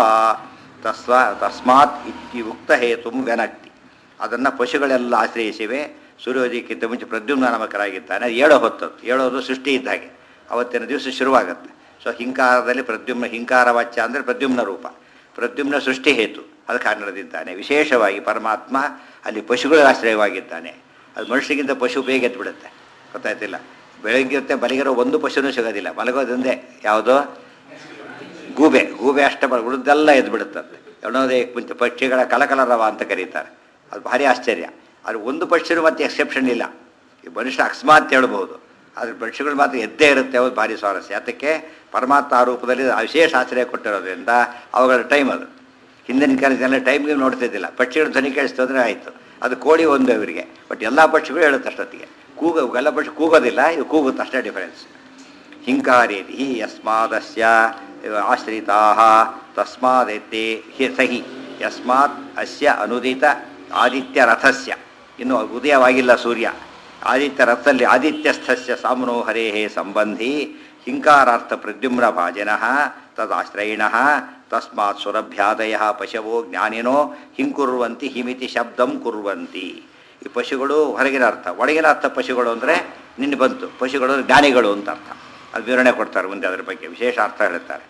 ತಸ್ವ ತಸ್ಮಾತ್ ಇತ್ಯುಕ್ತ ಹೇತು ವ್ಯನಕ್ತಿ ಅದನ್ನು ಪಶುಗಳೆಲ್ಲ ಆಶ್ರಯಿಸಿವೆ ಸೂರ್ಯೋದಯಕ್ಕಿಂತ ಮುಂಚೆ ಪ್ರದ್ಯುಮ್ನ ನಾಮಕರಾಗಿದ್ದಾನೆ ಅದು ಏಳೋ ಹೊತ್ತದ್ದು ಏಳೋದು ಸೃಷ್ಟಿ ಇದ್ದ ಹಾಗೆ ಅವತ್ತಿನ ದಿವಸ ಶುರುವಾಗುತ್ತೆ ಸೊ ಹಿಂಕಾರದಲ್ಲಿ ಪ್ರದ್ಯುಮ್ನ ಹಿಂಕಾರ ವಾಚ್ಯ ಅಂದರೆ ಪ್ರದ್ಯುಮ್ನ ರೂಪ ಪ್ರದ್ಯುಮ್ನ ಸೃಷ್ಟಿ ಹೇತು ಅದಕ್ಕೆ ನಡೆದಿದ್ದಾನೆ ವಿಶೇಷವಾಗಿ ಪರಮಾತ್ಮ ಅಲ್ಲಿ ಪಶುಗಳ ಆಶ್ರಯವಾಗಿದ್ದಾನೆ ಅದು ಮನುಷ್ಯಗಿಂತ ಪಶು ಬೇಗ ಎದ್ದು ಬಿಡುತ್ತೆ ಗೊತ್ತಾಯ್ತಿಲ್ಲ ಬೆಳಗ್ಗೆ ಹೊತ್ತೆ ಮಲಗಿರೋ ಒಂದು ಪಶುನೂ ಸಿಗೋದಿಲ್ಲ ಮಲಗೋದೊಂದೇ ಯಾವುದೋ ಗೂಬೆ ಗೂಬೆ ಅಷ್ಟೇ ಬರ ಉಳಿದೆಲ್ಲ ಎದ್ದು ಬಿಡುತ್ತಂತೆ ಎರಡೋದೇ ಮುಂಚೆ ಪಕ್ಷಿಗಳ ಕಲಕಲರವ ಅಂತ ಕರೀತಾರೆ ಅದು ಭಾರಿ ಆಶ್ಚರ್ಯ ಅದು ಒಂದು ಪಕ್ಷಿನೂ ಮತ್ತೆ ಎಕ್ಸೆಪ್ಷನ್ ಇಲ್ಲ ಈ ಮನುಷ್ಯ ಅಕಸ್ಮಾತ್ ಹೇಳ್ಬೋದು ಆದರೆ ಪಕ್ಷಿಗಳು ಮಾತ್ರ ಎದ್ದೇ ಇರುತ್ತೆ ಅವ್ರು ಭಾರಿ ಸ್ವಾರಸ್ಯ ಅದಕ್ಕೆ ಪರಮಾತ್ಮ ರೂಪದಲ್ಲಿ ವಿಶೇಷ ಆಶ್ರಯ ಕೊಟ್ಟಿರೋದ್ರಿಂದ ಅವುಗಳ ಟೈಮ್ ಅದು ಹಿಂದಿನ ಕಾಲದೆಲ್ಲ ಟೈಮ್ಗೆ ನೋಡ್ತಿದ್ದಿಲ್ಲ ಪಕ್ಷಿಗಳು ಧ್ವನಿ ಕೇಳಿಸ್ತಂದ್ರೆ ಆಯಿತು ಅದು ಕೋಳಿ ಒಂದು ಇವರಿಗೆ ಬಟ್ ಎಲ್ಲ ಪಕ್ಷಿಗಳು ಹೇಳುತ್ತೆ ಅಷ್ಟೊತ್ತಿಗೆ ಕೂಗ ಎಲ್ಲ ಪಕ್ಷಿ ಕೂಗೋದಿಲ್ಲ ಇದು ಕೂಗುತ್ತೆ ಅಷ್ಟೇ ಡಿಫರೆನ್ಸ್ ಹಿಂಕಾರೇತಿ ಹಿ ಯಸ್ಮಾದಸ್ಯ ಆಶ್ರಿತಾ ತಸ್ಮಾದೆತ್ತೆ ಹಿ ಸಹಿ ಯಸ್ಮಾತ್ ಅಸ್ಯ ಅನುದಿತ ಆದಿತ್ಯ ರಥಸ್ಯ ಇನ್ನು ಉದಯವಾಗಿಲ್ಲ ಸೂರ್ಯ ಆದಿತ್ಯ ರಥದಲ್ಲಿ ಆದಿತ್ಯಸ್ಥಸ್ಯ ಸಾಮ್ನೋ ಹರೇ ಸಂಬಂಧಿ ಹಿಂಕಾರಾರ್ಥ ಪ್ರದ್ಯುಮ್ನ ಭಾಜನ ತದಾಶ್ರಯಿಣ ತಸ್ಮಾತ್ ಸುರಭ್ಯಾದಯ ಪಶವೋ ಜ್ಞಾನಿನೋ ಹಿಂಕುರುವಂತಿ ಹಿಮಿತಿ ಶಬ್ದಂ ಕುರುವಂತಿ ಈ ಪಶುಗಳು ಹೊರಗಿನ ಅರ್ಥ ಒಳಗಿನ ಅರ್ಥ ಪಶುಗಳು ಅಂದರೆ ನಿನ್ನೆ ಬಂತು ಪಶುಗಳು ಅಂದ್ರೆ ಜ್ಞಾನಿಗಳು ಅಂತ ಅರ್ಥ ಅದು ವಿವರಣೆ ಕೊಡ್ತಾರೆ ಮುಂದೆ ಅದರ ಬಗ್ಗೆ ವಿಶೇಷ ಅರ್ಥ ಹೇಳ್ತಾರೆ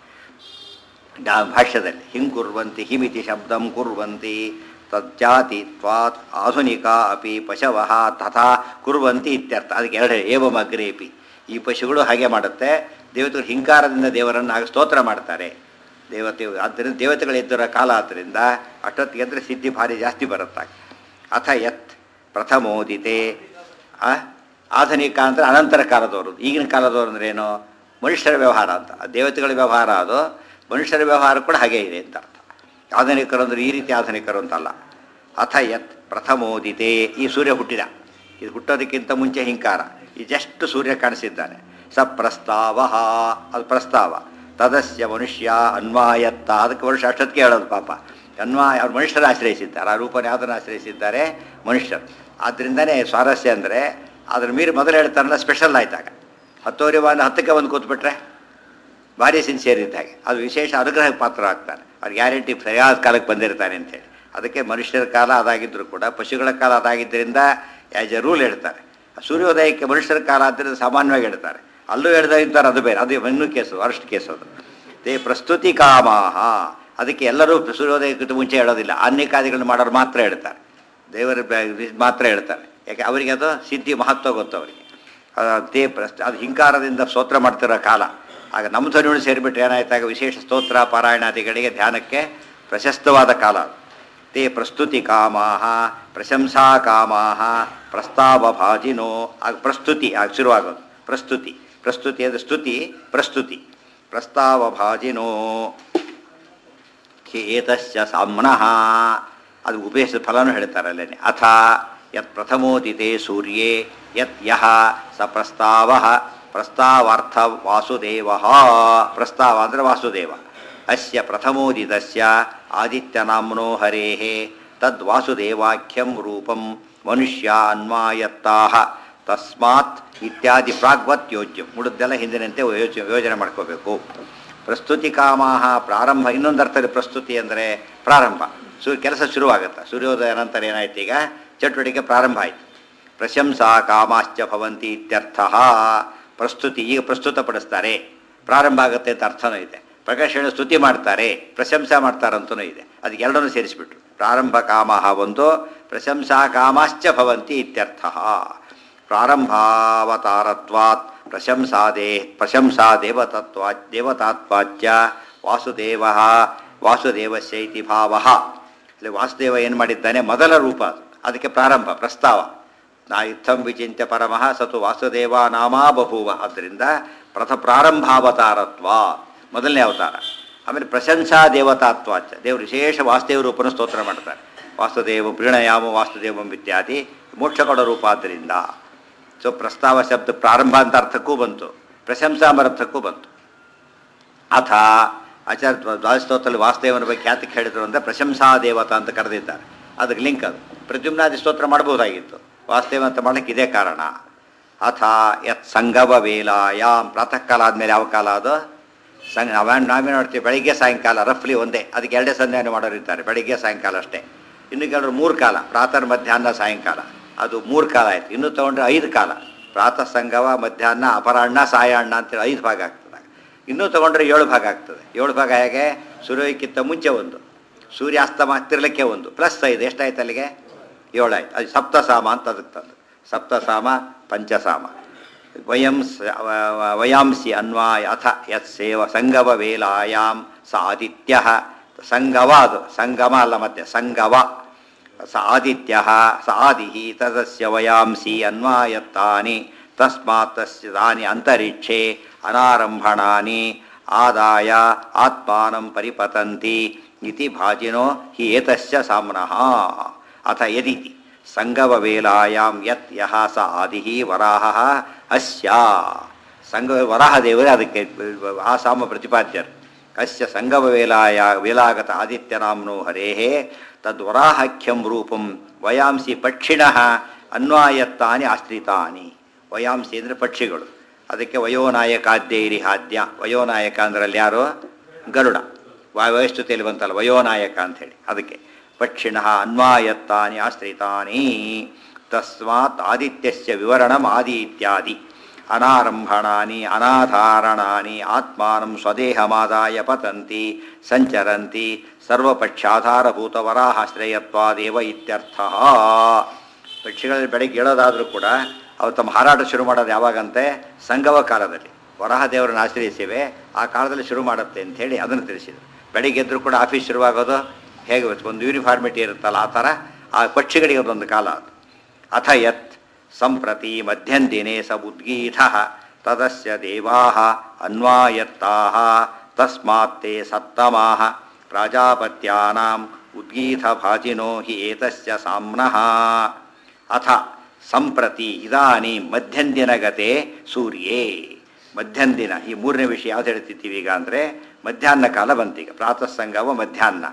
ಡಾ- ಭಾಷ್ಯದಲ್ಲಿ ಹಿಂಕುರ್ವಂತಿ ಹಿಮಿತಿ ಶಬ್ದಂ ಕುರ್ವಂತಿ ತಜ್ಜಾತಿ ತ್ವಾತ್ ಆಧುನಿಕ ಅಪಿ ಪಶವ ತಥಾ ಕುರ್ವಂತಿ ಇತ್ಯರ್ಥ ಅದಕ್ಕೆ ಎರಡು ಏವಂ ಅಗ್ರೇಪಿ ಈ ಪಶುಗಳು ಹಾಗೆ ಮಾಡುತ್ತೆ ದೇವತೆಗಳು ಹಿಂಕಾರದಿಂದ ದೇವರನ್ನು ಆಗ ಸ್ತೋತ್ರ ಮಾಡ್ತಾರೆ ದೇವತೆ ಆದ್ದರಿಂದ ದೇವತೆಗಳಿದ್ದರ ಕಾಲ ಆದ್ದರಿಂದ ಅಷ್ಟೊತ್ತಿಗೆ ಅಂದರೆ ಸಿದ್ಧಿ ಭಾರಿ ಜಾಸ್ತಿ ಬರುತ್ತಾಗ ಅಥ ಯತ್ ಪ್ರಥಮೋದಿತೆ ಆ, ಆಧುನಿಕ ಅಂದರೆ ಅನಂತರ ಕಾಲದವರು ಈಗಿನ ಕಾಲದವರು ಅಂದ್ರೆ ಏನು ಮನುಷ್ಯರ ವ್ಯವಹಾರ ಅಂತ ಆ ದೇವತೆಗಳ ವ್ಯವಹಾರ ಅದು ಮನುಷ್ಯರ ವ್ಯವಹಾರ ಕೂಡ ಹಾಗೆ ಇದೆ ಅಂತ ಅರ್ಥ ಆಧುನಿಕರು ಅಂದರೆ ಈ ರೀತಿ ಆಧುನಿಕರು ಅಂತಲ್ಲ ಅಥ ಯತ್ ಪ್ರಥಮೋದಿತೆ ಈ ಸೂರ್ಯ ಹುಟ್ಟಿದ ಇದು ಹುಟ್ಟೋದಕ್ಕಿಂತ ಮುಂಚೆ ಹಿಂಕಾರ ಈ ಜಸ್ಟ್ ಸೂರ್ಯ ಕಾಣಿಸಿದ್ದಾನೆ ಸ ಪ್ರಸ್ತಾವ ಅದು ಪ್ರಸ್ತಾವ ತದಸ್ಯ ಮನುಷ್ಯ ಅನ್ವಾಯತ್ತ ಅದಕ್ಕೆ ವರ್ಷ ಅಷ್ಟೊತ್ತಿಗೆ ಹೇಳೋದು ಪಾಪ ಅನ್ವಾಯ ಅವ್ರು ಮನುಷ್ಯರ ಆಶ್ರಯಿಸಿದ್ದಾರೆ ಆ ರೂಪನ ಯಾವುದನ್ನು ಆಶ್ರಯಿಸಿದ್ದಾರೆ ಮನುಷ್ಯರು ಆದ್ದರಿಂದನೇ ಸ್ವಾರಸ್ಯ ಅಂದರೆ ಅದ್ರ ಮೀರಿ ಮೊದಲು ಹೇಳ್ತಾರಲ್ಲ ಸ್ಪೆಷಲ್ ಆಯ್ತಾಗ ಹತ್ತುವರೆ ಒಂದು ಹತ್ತಕ್ಕೆ ಒಂದು ಕೂತ್ಬಿಟ್ರೆ ಭಾರಿ ಸಿನ್ಸಿಯರ್ ಇದ್ದ ಹಾಗೆ ಅದು ವಿಶೇಷ ಅನುಗ್ರಹಕ್ಕೆ ಪಾತ್ರ ಆಗ್ತಾನೆ ಅವ್ರು ಗ್ಯಾರಂಟಿ ಸರಿಯಾದ ಕಾಲಕ್ಕೆ ಬಂದಿರ್ತಾನೆ ಅಂತೇಳಿ ಅದಕ್ಕೆ ಮನುಷ್ಯರ ಕಾಲ ಅದಾಗಿದ್ದರೂ ಕೂಡ ಪಶುಗಳ ಕಾಲ ಅದಾಗಿದ್ದರಿಂದ ಆ್ಯಸ್ ಎ ರೂಲ್ ಹೇಳ್ತಾರೆ ಸೂರ್ಯೋದಯಕ್ಕೆ ಮನುಷ್ಯರ ಕಾಲ ಆದ್ದರಿಂದ ಸಾಮಾನ್ಯವಾಗಿ ಹೇಳ್ತಾರೆ ಅಲ್ಲೂ ಹೇಳ್ದಾಗಿದ್ದಾರೆ ಅದು ಬೇರೆ ಅದು ಇನ್ನೂ ಕೇಸು ಅರೆಸ್ಟ್ ಕೇಸು ಅದು ತೇ ಪ್ರಸ್ತುತಿ ಕಾಮಾಹ ಅದಕ್ಕೆ ಎಲ್ಲರೂ ಸೂರ್ಯೋದಯಕ್ಕಿಂತ ಮುಂಚೆ ಹೇಳೋದಿಲ್ಲ ಅನ್ಯಕಾದಿಗಳನ್ನ ಮಾಡೋರು ಮಾತ್ರ ಹೇಳ್ತಾರೆ ದೇವರ ಬ- ಮಾತ್ರ ಹೇಳ್ತಾರೆ ಯಾಕೆ ಅವರಿಗೆ ಅದು ಸಿದ್ಧಿ ಮಹತ್ವ ಗೊತ್ತು ಅವರಿಗೆ ಅದು ತೇ ಪ್ರಸ್ ಅದು ಹಿಂಕಾರದಿಂದ ಸ್ತೋತ್ರ ಮಾಡ್ತಿರೋ ಕಾಲ ಆಗ ನಮ್ಮ ಧ್ವನಿಗಳು ಸೇರಿಬಿಟ್ರೆ ಏನಾಯ್ತಾಗ ವಿಶೇಷ ಸ್ತೋತ್ರ ಪಾರಾಯಣಾದಿಗಳಿಗೆ ಧ್ಯಾನಕ್ಕೆ ಪ್ರಶಸ್ತವಾದ ಕಾಲ ಅದು. ತೇ ಪ್ರಸ್ತುತಿ ಕಾಮಾಹ ಪ್ರಶಂಸಾ ಕಾಮಾಹ ಪ್ರಸ್ತಾವ ಭಾಜಿನೋ ಆಗ ಪ್ರಸ್ತುತಿ ಆಗ ಶುರುವಾಗೋದು ಪ್ರಸ್ತುತಿ ಪ್ರಸ್ತುತಿ ಅಂದರೆ ಸ್ತುತಿ ಪ್ರಸ್ತುತಿ ಪ್ರಸ್ತಾವ ಭಾಜಿನೋ ಏತಸ್ಯ ಸಾಮ್ನಃ ಅದು ಉಪೇಶ ಫಲನೂ ಹೇಳ್ತಾರೆ ಅಲ್ಲೇನೆ ಅಥ ಯತ್ ಪ್ರಥಮೋದಿತೆ ಸೂರ್ಯೇ ಯತ್ ಯಹ ಸ ಪ್ರಸ್ತಾವ ಪ್ರಸ್ತಾವಾರ್ಥ ವಾಸುದೇವ ಪ್ರಸ್ತಾವ ಅಂದರೆ ವಾಸುದೇವ ಅಸ್ಯ ಪ್ರಥಮೋದಿತಸ್ಯ ಆದಿತ್ಯನಾಮ್ನೋ ಹರೇಃ ತದ್ವಾಸುದೇವಾಖ್ಯಂ ರೂಪಂ ಮನುಷ್ಯ ಅನ್ವಾಯತ್ತಾಹ ತಸ್ಮಾತ್ ಇತ್ಯಾದಿ ಪ್ರಾಗ್ವತ್ ಯೋಜ್ಯಂ ಉಳಿದೆಲ್ಲ ಹಿಂದಿನಂತೆ ಯೋಚನೆ ಯೋಜನೆ ಮಾಡ್ಕೋಬೇಕು ಪ್ರಸ್ತುತಿ ಕಾಮಾಹ ಪ್ರಾರಂಭ ಇನ್ನೊಂದು ಅರ್ಥದಲ್ಲಿ ಪ್ರಸ್ತುತಿ ಅಂದರೆ ಪ್ರಾರಂಭ ಸೂರ್ಯ ಕೆಲಸ ಶುರುವಾಗುತ್ತೆ ಸೂರ್ಯೋದಯ ನಂತರ ಏನಾಯ್ತು ಈಗ ಚಟುವಟಿಕೆ ಪ್ರಾರಂಭ ಆಯಿತು ಪ್ರಶಂಸಾ ಕಾಮಾಶ್ಚ ಭವಂತಿ ಇತ್ಯರ್ಥ ಪ್ರಸ್ತುತಿ ಈಗ ಪ್ರಸ್ತುತಪಡಿಸ್ತಾರೆ ಪ್ರಾರಂಭ ಆಗುತ್ತೆ ಅಂತ ಅರ್ಥನೂ ಇದೆ ಪ್ರಕಾಶನ ಸ್ತುತಿ ಮಾಡ್ತಾರೆ ಪ್ರಶಂಸಾ ಮಾಡ್ತಾರಂತನೂ ಇದೆ ಅದಕ್ಕೆ ಎರಡನ್ನೂ ಸೇರಿಸಿಬಿಟ್ರು ಪ್ರಾರಂಭ ಕಾಮಃ ಒಂದು ಪ್ರಶಂಸಾ ಕಾಮಾಶ್ಚ ಭವಂತಿ ಇತ್ಯರ್ಥ ಪ್ರಾರಂಭಾವತಾರತ್ವಾತ್ ಪ್ರಶಂಸಾದೇ ಪ್ರಶಂಸಾ ದೇವತತ್ವಾ ದೇವತಾತ್ವಾಚ್ಯ ವಾಸುದೇವ ವಾಸುದೇವಸ್ಯ ಇತಿ ಭಾವ ಅಲ್ಲಿ ವಾಸುದೇವ ಏನು ಮಾಡಿದ್ದಾನೆ ಮೊದಲ ರೂಪ ಅದು. ಅದಕ್ಕೆ ಪ್ರಾರಂಭ ಪ್ರಸ್ತಾವ ನಾ ಇತ್ತಂ ವಿಚಿಂತ್ಯ ಪರಮಃ ಸತು ವಾಸುದೇವ ನಾಮಾ ಬಭೂವ ಆದ್ದರಿಂದ ಪ್ರಥ ಪ್ರಾರಂಭಾವತಾರತ್ವ ಮೊದಲನೇ ಅವತಾರ ಆಮೇಲೆ ಪ್ರಶಂಸಾ ದೇವತಾತ್ವಾಚ ದೇವರು ವಿಶೇಷ ವಾಸುದೇವ ರೂಪನ ಸ್ತೋತ್ರ ಮಾಡ್ತಾರೆ ವಾಸುದೇವ ಪ್ರೀಣಯಾಮ ವಾಸುದೇವಂ ಇತ್ಯಾದಿ ಮೋಕ್ಷ ಕೊಡೋ ರೂಪ ಆದ್ದರಿಂದ ಸೊ ಪ್ರಸ್ತಾವ ಶಬ್ದ ಪ್ರಾರಂಭ ಅಂತ ಅರ್ಥಕ್ಕೂ ಬಂತು ಪ್ರಶಂಸಾ ಎಂಬ ಅರ್ಥಕ್ಕೂ ಬಂತು ಅಥ ಆಚಾರ್ಯ ದ್ವಾದಸ್ತೋತ್ರದಲ್ಲಿ ವಾಸುದೇವನ ಬಗ್ಗೆ ಖ್ಯಾತಿಗೆ ಹೇಳಿದ್ರು ಅಂದರೆ ಪ್ರಶಂಸಾ ದೇವತಾ ಅಂತ ಕರೆದಿದ್ದಾರೆ ಅದಕ್ಕೆ ಲಿಂಕ್ ಅದು ಪ್ರದ್ಯುಮ್ನಾದಿ ಸ್ತೋತ್ರ ಮಾಡ್ಬೋದಾಗಿತ್ತು ವಾಸುದೇವ ಅಂತ ಮಾಡಲಿಕ್ಕೆ ಇದೇ ಕಾರಣ ಅಥ ಯತ್ ಸಂಗವ ವೇಲಾಯಾಮ್ ಪ್ರಾತಃ ಕಾಲ ಆದಮೇಲೆ ಯಾವ ಕಾಲ ಅದು ಸಂಗ ನಾವೇನು ನಾವೇನು ನೋಡ್ತೀವಿ ಬೆಳಿಗ್ಗೆ ಸಾಯಂಕಾಲ ರಫ್ಲಿ ಒಂದೇ ಅದಕ್ಕೆ ಎರಡೇ ಸಂಧ್ಯಾನ ಮಾಡೋರು ಇರ್ತಾರೆ ಬೆಳಿಗ್ಗೆ ಸಾಯಂಕಾಲ ಅಷ್ಟೇ ಇನ್ನು ಕೆಲವರು ಮೂರು ಕಾಲ ಪ್ರಾತಃ ಮಧ್ಯಾಹ್ನ ಸಾಯಂಕಾಲ ಅದು ಮೂರು ಕಾಲ ಆಯಿತು ಇನ್ನು ತೊಗೊಂಡ್ರೆ ಐದು ಕಾಲ ಪ್ರಾತಃ ಸಂಗವ ಮಧ್ಯಾಹ್ನ ಅಪರಾಹ್ನ ಸಾಯಾಹ್ನ ಅಂತೇಳಿ ಐದು ಭಾಗ ಆಗ್ತದೆ ಇನ್ನೂ ತೊಗೊಂಡ್ರೆ ಏಳು ಭಾಗ ಆಗ್ತದೆ ಏಳು ಭಾಗ ಹೇಗೆ ಸೂರ್ಯೋದಯಕ್ಕಿಂತ ಮುಂಚೆ ಒಂದು ಸೂರ್ಯಾಸ್ತಮ ಹತ್ತಿರಲಿಕ್ಕೆ ಒಂದು ಪ್ಲಸ್ ಐದು ಎಷ್ಟಾಯ್ತು ಅಲ್ಲಿಗೆ ಏಳು ಆಯ್ತು ಅದು ಸಪ್ತಸಾಮ ಅಂತ ಅದಕ್ಕೆ ತಂದು ಸಪ್ತಸಾಮ ಪಂಚಸಾಮ ವಯಂ ಸ- ವ- ವ- ವಯಾಂಸಿ ಅನ್ವಾಯ ಅಥ ಯತ್ ಸೇವ ಸಂಗವ ವೇಲಾಯಾಮ್ ಸ ಆದಿತ್ಯ ಸಂಗವ ಅದು ಸಂಗಮ ಅಲ್ಲ ಮತ್ತೆ ಸಂಗವ ಸ ಆದಿತ್ಯ ಸ ಆದಿ ತದಸ್ಯ ವಯಾಂಸಿ ಅನ್ವಾಯತ್ತಾನಿ ತಸ್ಮಾತ್ ತಸ್ಯ ತಾನಿ ಅಂತರಿಕ್ಷೆ ಅನಾರಂಭಣಾನಿ ಆದಾಯ ಆತ್ಮಾನಂ ಪರಿಪತಂತಿ ಇತಿ ಭಾಜಿನೋ ಹಿ ಏತಸ್ಯ ಸಾಮ್ನಃ ಅಥ ಯದಿತಿ ಸಂಗವವೇಲಾಯಾಂ ಯತ್ ಯಹ ಸ ಆದಿ ವರಾಹ ಅಸ್ಯ ಸಂಗ ವರಾಹ ದೇವರೇ ಅದಕ್ಕೆ ಆ ಸಾಮ ಪ್ರತಿಪಾದ್ಯರು ಅಸ್ಯ ಸಂಗಮವೇಲಾಯ ವೇಲಾಗತ ಆದಿತ್ಯನಾಮ್ನೋ ಹರೇಃ ತದ್ವರಾಹಖ್ಯಂ ರೂಪಂ ವಯಾಂಸಿ ಪಕ್ಷಿಣಃ ಅನ್ವಾಯತ್ತಾನಿ ಆಶ್ರಿತಾನಿ ವಯಾಂಸಿ ಅಂದರೆ ಪಕ್ಷಿಗಳು ಅದಕ್ಕೆ ವಯೋನಾಯಕಾದ್ಯೈರಿ ಹಾದ್ಯ ವಯೋನಾಯಕ ಅಂದ್ರಲ್ಲಿ ಯಾರು ಗರುಡ ವ- ವಯಸ್ಸುತಿಯಲ್ಲಿ ಬಂತಲ್ಲ ವಯೋನಾಯಕ ಅಂಥೇಳಿ ಅದಕ್ಕೆ ಪಕ್ಷಿಣ ಅನ್ವಾಯತ್ತಾನಿ ಆಶ್ರಿತಾನಿ ತಸ್ಮಾತ್ ಆದಿತ್ಯಸ್ಯ ವಿವರಣಂ ಆದಿ ಇತ್ಯಾದಿ ಅನಾರಂಭಣಾನಿ ಅನಾಧಾರಣಾನಿ ಆತ್ಮಾನಂ ಸ್ವದೇಹಮಾದಾಯ ಪತಂತಿ ಸಂಚರಂತಿ ಸರ್ವಪಕ್ಷಾಧಾರಭೂತವರಾಹಾಶ್ರಯತ್ವಾದೇವ ಇತ್ಯರ್ಥ ಪಕ್ಷಿಗಳಲ್ಲಿ ಬೆಳಗ್ಗೆ ಹೇಳೋದಾದರೂ ಕೂಡ ಅವು ತಮ್ಮ ಹಾರಾಟ ಶುರು ಮಾಡೋದು ಯಾವಾಗಂತೆ ಸಂಗವ ಕಾಲದಲ್ಲಿ ವರಾಹ ದೇವರನ್ನು ಆಶ್ರಯಿಸಿವೆ ಆ ಕಾಲದಲ್ಲಿ ಶುರು ಮಾಡುತ್ತೆ ಅಂತ ಹೇಳಿ ಅದನ್ನು ತಿಳಿಸಿದರು ಬೆಳಿಗ್ಗೆ ಎದ್ದರೂ ಕೂಡ ಆಫೀಸ್ ಶುರುವಾಗೋದು ಹೇಗೆ ಒಂದು ಯೂನಿಫಾರ್ಮಿಟಿ ಇರುತ್ತಲ್ಲ ಆ ಥರ ಆ ಪಕ್ಷಿಗಳಿಗೆ ಅದೊಂದು ಕಾಲ ಅದು ಅಥ ಯತ್ ಸಂಪ್ರತಿ ಮಧ್ಯಂದಿನೇ ಸ ಉದ್ಗೀತ ತದಸ್ಯ ದೇವಾ ಅನ್ವಾಯತ್ತಾ ತಸ್ಮಾತ್ ತೇ ಸತ್ತಮಾ ಪ್ರಾಜಾಪತ್ಯಾನಾಂ ಉದ್ಗೀತ ಭಾಜಿನೋ ಹಿ ಏತಸ್ಯ ಸಾಮ್ನಃ ಅಥ ಸಂಪ್ರತಿ ಇದಾನಿ ಮಧ್ಯಂದಿನಗತೆ ಸೂರ್ಯೇ ಮಧ್ಯಂದಿನ ಈ ಮೂರನೇ ವಿಷಯ ಯಾವ್ದು ಹೇಳ್ತಿದ್ದೀವಿ ಈಗ ಅಂದರೆ ಮಧ್ಯಾಹ್ನ ಕಾಲ ಬಂತೀಗ ಪ್ರಾತಃ ಸಂಗಮ ಮಧ್ಯಾಹ್ನ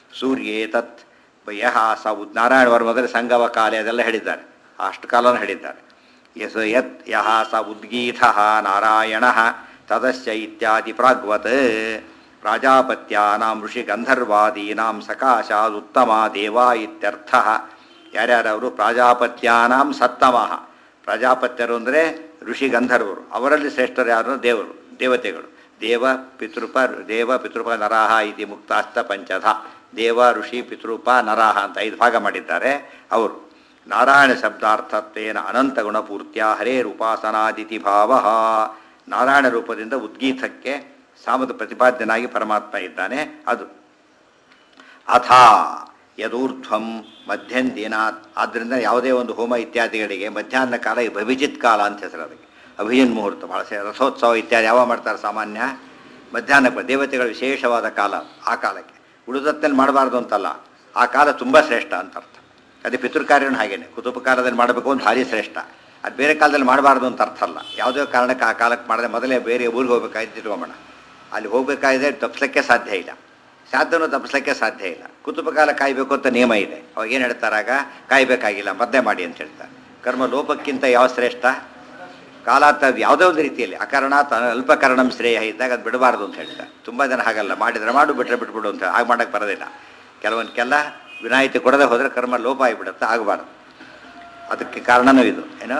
ಸೂರ್ಯೇ ತತ್ ಯಹ ಸ ಉದ್ ನಾರಾಯಣ ವರ್ಮದಲ್ಲಿ ಸಂಗವ ಕಾಲೆ ಅದೆಲ್ಲ ಹೇಳಿದ್ದಾರೆ ಅಷ್ಟು ಕಾಲನ ಹೇಳಿದ್ದಾರೆ ಯಸ್ ಯತ್ ಯಹ ಸ ಉದ್ಗೀತ ನಾರಾಯಣ ತದಸ್ಯ ಇತ್ಯಾದಿ ಪ್ರಾಗ್ವತ್ ಪ್ರಾಜಾಪತ್ಯಾನಾಂ ಋಷಿ ಗಂಧರ್ವಾದೀನಾಂ ಸಕಾಶಾದುತ್ತಮ ದೇವ ಇತ್ಯರ್ಥ ಯಾರ್ಯಾರವರು ಪ್ರಾಜಾಪತ್ಯಾನಾಂ ಸತ್ತಮಃ ಪ್ರಜಾಪತ್ಯರು ಅಂದರೆ ಋಷಿ ಗಂಧರ್ವರು ಅವರಲ್ಲಿ ಶ್ರೇಷ್ಠರು ಯಾರು ದೇವರು ದೇವತೆಗಳು ದೇವ ಪಿತೃಪ ದೇವ ಪಿತೃಪ ನರಾಹ ಇತಿ ಮುಕ್ತಾಸ್ತ ಪಂಚಧ ದೇವ ಋಷಿ ಪಿತೃಪ ನರಾಹ ಅಂತ ಐದು ಭಾಗ ಮಾಡಿದ್ದಾರೆ ಅವರು ನಾರಾಯಣ ಶಬ್ದಾರ್ಥತ್ವೇನ ಅನಂತ ಗುಣಪೂರ್ತ್ಯ ಹರೇರ್ ಉಪಾಸನಾದಿತಿ ಭಾವ ನಾರಾಯಣ ರೂಪದಿಂದ ಉದ್ಗೀತಕ್ಕೆ ಸಾಮದ ಪ್ರತಿಪಾದ್ಯನಾಗಿ ಪರಮಾತ್ಮ ಇದ್ದಾನೆ ಅದು ಅಥ ಯದೂರ್ಧ್ವಂ ಮಧ್ಯಂದಿನಾತ್ ಆದ್ದರಿಂದ ಯಾವುದೇ ಒಂದು ಹೋಮ ಇತ್ಯಾದಿಗಳಿಗೆ ಮಧ್ಯಾಹ್ನ ಕಾಲ ಈ ಅಭಿಜಿತ್ ಕಾಲ ಅಂತ ಹೆಸರು ಅದಕ್ಕೆ ಅಭಿಜಿನ್ ಮುಹೂರ್ತ ಭಾಳ ಸೇ ರಥೋತ್ಸವ ಇತ್ಯಾದಿ ಯಾವ ಮಾಡ್ತಾರೆ ಸಾಮಾನ್ಯ ಮಧ್ಯಾಹ್ನಕ್ಕೆ ದೇವತೆಗಳ ವಿಶೇಷವಾದ ಕಾಲ ಆ ಕಾಲಕ್ಕೆ ಉಳಿದತ್ತಲ್ಲಿ ಮಾಡಬಾರ್ದು ಅಂತಲ್ಲ ಆ ಕಾಲ ತುಂಬ ಶ್ರೇಷ್ಠ ಅಂತ ಅರ್ಥ ಅದೇ ಪಿತೃಕಾರ್ಯನೂ ಹಾಗೇನೆ ಕುತುಪ ಕಾಲದಲ್ಲಿ ಮಾಡಬೇಕು ಅಂತ ಭಾರಿ ಶ್ರೇಷ್ಠ ಅದು ಬೇರೆ ಕಾಲದಲ್ಲಿ ಮಾಡಬಾರ್ದು ಅಂತ ಅರ್ಥ ಅಲ್ಲ ಯಾವುದೇ ಕಾರಣಕ್ಕೆ ಆ ಕಾಲಕ್ಕೆ ಮಾಡಿದ್ರೆ ಮೊದಲೇ ಬೇರೆ ಊರಿಗೆ ಹೋಗ್ಬೇಕಾಯ್ತು ಇಟ್ಕೊಂಬೋಣ ಅಲ್ಲಿ ಹೋಗಬೇಕಾದ್ರೆ ತಪ್ಪಿಸೋಕ್ಕೆ ಸಾಧ್ಯ ಇಲ್ಲ ಸಾಧ್ಯನೂ ತಪ್ಪಿಸೋಕ್ಕೆ ಸಾಧ್ಯ ಇಲ್ಲ ಕುತುಪ ಕಾಲ ಕಾಯಬೇಕು ಅಂತ ನಿಯಮ ಇದೆ ಅವಾಗ ಏನು ಹೇಳ್ತಾರಾಗ ಕಾಯಬೇಕಾಗಿಲ್ಲ ಮದ್ದೆ ಮಾಡಿ ಅಂತ ಹೇಳ್ತಾರೆ ಕರ್ಮ ಲೋಪಕ್ಕಿಂತ ಯಾವ ಶ್ರೇಷ್ಠ ಕಾಲಾತ ಯಾವುದೇ ಒಂದು ರೀತಿಯಲ್ಲಿ ಅಕಾರಣ ತ ಅಲ್ಪಕರಣಂ ಶ್ರೇಯ ಇದ್ದಾಗ ಅದು ಬಿಡಬಾರ್ದು ಅಂತ ಹೇಳ್ತಾರೆ ತುಂಬ ಜನ ಹಾಗಲ್ಲ ಮಾಡಿದರೆ ಮಾಡು ಬಿಟ್ಟರೆ ಬಿಟ್ಬಿಡು ಅಂತ ಹಾಗೆ ಮಾಡೋಕ್ಕೆ ಬರೋದಿಲ್ಲ ಕೆಲವೊಂದಕ್ಕೆಲ್ಲ ವಿನಾಯಿತಿ ಕೊಡದೆ ಹೋದರೆ ಕರ್ಮ ಲೋಪ ಆಗಿಬಿಡುತ್ತೆ ಆಗಬಾರ್ದು ಅದಕ್ಕೆ ಕಾರಣನೂ ಇದು ಏನು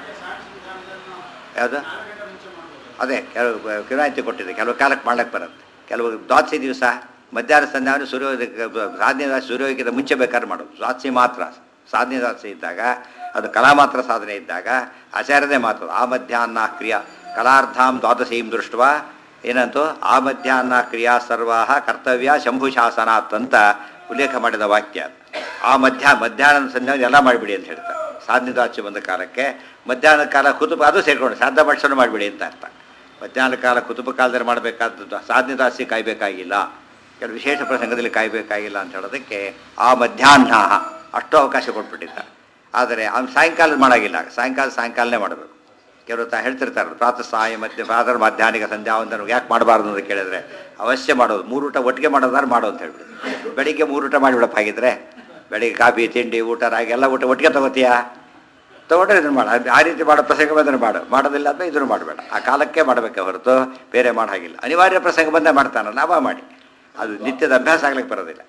ಯಾವುದು ಅದೇ ಕೆಲವು ವಿನಾಯಿತಿ ಕೊಟ್ಟಿದೆ ಕೆಲವು ಕಾಲಕ್ಕೆ ಮಾಡ್ಲಿಕ್ಕೆ ಬರುತ್ತೆ ಕೆಲವು ದ್ವಾದಶಿ ದಿವಸ ಮಧ್ಯಾಹ್ನ ಸಂಧ್ಯಾವನೆ ಸೂರ್ಯೋದಯ ಸಾಧನೆ ಸೂರ್ಯೋದಯಕ್ಕಿಂತ ಮುಂಚೆ ಬೇಕಾದ್ರೆ ಮಾಡೋದು ದ್ವಾದಶಿ ಮಾತ್ರ ಸಾಧನೆ ದ್ವಾದಶಿ ಇದ್ದಾಗ ಅದು ಕಲಾ ಮಾತ್ರ ಸಾಧನೆ ಇದ್ದಾಗ ಆಚಾರ್ಯದೇ ಮಾತು ಆ ಮಧ್ಯಾಹ್ನ ಕ್ರಿಯಾ ಕಲಾರ್ಧಾಂ ದ್ವಾದಶೀಂ ದೃಷ್ಟ ಏನಂತೂ ಆ ಮಧ್ಯಾಹ್ನ ಕ್ರಿಯಾ ಸರ್ವಾ ಕರ್ತವ್ಯ ಶಂಭು ಶಾಸನಾತ್ ಅಂತ ಉಲ್ಲೇಖ ಮಾಡಿದ ವಾಕ್ಯ ಅದು. ಆ ಮಧ್ಯಾಹ್ನ ಮಧ್ಯಾಹ್ನದ ಸಂಧ್ಯಾವನೆ ಎಲ್ಲ ಮಾಡಿಬಿಡಿ ಅಂತ ಹೇಳ್ತಾರೆ ಸಾಧನೆ ದ್ವಾದಶಿ ಬಂದ ಕಾಲಕ್ಕೆ ಮಧ್ಯಾಹ್ನದ ಕಾಲ ಕುತುಬ ಅದು ಸೇರ್ಕೊಂಡು ಶ್ರಾದ್ದ ಭಕ್ಷಣ ಮಾಡಿಬಿಡಿ ಅಂತ ಅರ್ಥ ಮಧ್ಯಾಹ್ನ ಕಾಲ ಕುತುಬ ಕಾಲದಲ್ಲಿ ಮಾಡಬೇಕಾದದ್ದು ಸಾಧನೆ ದಾಸಿ ಕಾಯಬೇಕಾಗಿಲ್ಲ ಕೆಲವು ವಿಶೇಷ ಪ್ರಸಂಗದಲ್ಲಿ ಕಾಯಬೇಕಾಗಿಲ್ಲ ಅಂತ ಹೇಳೋದಕ್ಕೆ ಆ ಮಧ್ಯಾಹ್ನ ಅಷ್ಟು ಅವಕಾಶ ಕೊಟ್ಬಿಟ್ಟಿದ್ದಾರೆ ಆದರೆ ಅವ್ನು ಸಾಯಂಕಾಲ ಮಾಡೋಂಗಿಲ್ಲ ಸಾಯಂಕಾಲ ಸಾಯಂಕಾಲನೇ ಮಾಡಬೇಕು ಕೆಲವು ತಾ ಹೇಳ್ತಿರ್ತಾರೆ ಪ್ರಾತಃ ಸಾಯ ಮಧ್ಯ ಪ್ರಾತಃ ಮಧ್ಯಾಹ್ನಿಕ ಸಂಧ್ಯಾ ವಂದನ ಯಾಕೆ ಮಾಡಬಾರ್ದು ಅಂತ ಕೇಳಿದ್ರೆ ಅವಶ್ಯ ಮಾಡೋದು ಮೂರು ಊಟ ಒಟ್ಟಿಗೆ ಮಾಡೋದಾದ್ರೆ ಮಾಡು ಅಂತ ಹೇಳ್ಬಿಡು ಬೆಳಿಗ್ಗೆ ಮೂರು ಊಟ ಮಾಡಿಬಿಡಪ್ಪ ಹಾಗಿದ್ರೆ ಬೆಳಿಗ್ಗೆ ಕಾಫಿ ತಿಂಡಿ ಊಟ ರಾಗಿ ಎಲ್ಲ ಊಟ ಒಟ್ಟಿಗೆ ತಗೋತೀಯಾ ತಗೊಂಡ್ರೆ ಇದನ್ನು ಮಾಡು ಅದು ಆ ರೀತಿ ಮಾಡೋ ಪ್ರಸಂಗ ಬಂದರೆ ಮಾಡು ಮಾಡೋದಿಲ್ಲ ಅಂದರೆ ಇದನ್ನು ಮಾಡಬೇಡ ಆ ಕಾಲಕ್ಕೆ ಮಾಡಬೇಕೆ ಹೊರತು ಬೇರೆ ಮಾಡೋ ಹಾಗಿಲ್ಲ ಅನಿವಾರ್ಯ ಪ್ರಸಂಗ ಬಂದೇ ಮಾಡ್ತಾನಲ್ಲ ಅವ ಮಾಡಿ ಅದು ನಿತ್ಯದ ಅಭ್ಯಾಸ ಆಗ್ಲಿಕ್ಕೆ ಬರೋದಿಲ್ಲ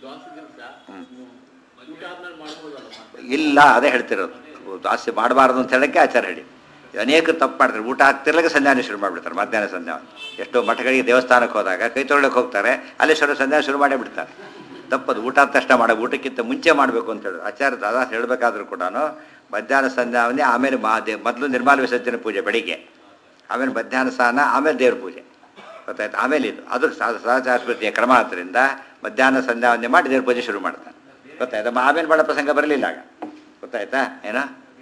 ಇಲ್ಲ ಅದೇ ಹೇಳ್ತಿರೋದು ಜಾಸ್ತಿ ಮಾಡಬಾರ್ದು ಅಂತ ಹೇಳೋಕ್ಕೆ ಆಚಾರ ಹೇಳಿ ಅನೇಕ ತಪ್ಪು ಮಾಡ್ತಾರೆ ಊಟ ಆಗ್ತಿರ್ಲಿಕ್ಕೆ ಸಂಧ್ಯಾನ ಶುರು ಮಾಡಿಬಿಡ್ತಾರೆ ಮಧ್ಯಾಹ್ನ ಸಂಧ್ಯಾ ಎಷ್ಟೋ ಮಠಗಳಿಗೆ ದೇವಸ್ಥಾನಕ್ಕೆ ಹೋದಾಗ ಕೈ ತೊಗೊಳಕ್ಕೆ ಹೋಗ್ತಾರೆ ಅಲ್ಲಿ ಶುರು ಸಂಧ್ಯಾ ಶುರು ಮಾಡೇ ಬಿಡ್ತಾರೆ ತಪ್ಪದು ಊಟ ಆದ ತಕ್ಷಣ ಮಾಡೋ ಊಟಕ್ಕಿಂತ ಮುಂಚೆ ಮಾಡಬೇಕು ಅಂತ ಹೇಳೋದು ಆಚಾರ ದಾದಾ ಹೇಳಬೇಕಾದ್ರೂ ಕೂಡ ಮಧ್ಯಾಹ್ನ ಸಂಧ್ಯಾವನೆ ಆಮೇಲೆ ಮಾ ದೇ ಮೊದಲು ನಿರ್ಮಾಲ ವಿಸರ್ಜನೆ ಪೂಜೆ ಬೆಳಿಗ್ಗೆ ಆಮೇಲೆ ಮಧ್ಯಾಹ್ನ ಸ್ನಾನ ಆಮೇಲೆ ದೇವ್ರ ಪೂಜೆ ಗೊತ್ತಾಯ್ತು ಆಮೇಲೆ ಇದು ಅದು ಸಹಚಾರಸ್ಮೃತಿಯ ಕ್ರಮ ಆದ್ದರಿಂದ ಮಧ್ಯಾಹ್ನ ಸಂಧ್ಯಾವಂದನೆ ಮಾಡಿ ದೇವ್ರ ಪೂಜೆ ಶುರು ಮಾಡ್ತಾನೆ ಗೊತ್ತಾಯ್ತಾ ಮ- ಆಮೇಲೆ ಮಾಡೋ ಪ್ರಸಂಗ ಬರಲಿಲ್ಲ ಆಗ ಗೊತ್ತಾಯ್ತಾ ಏನೋ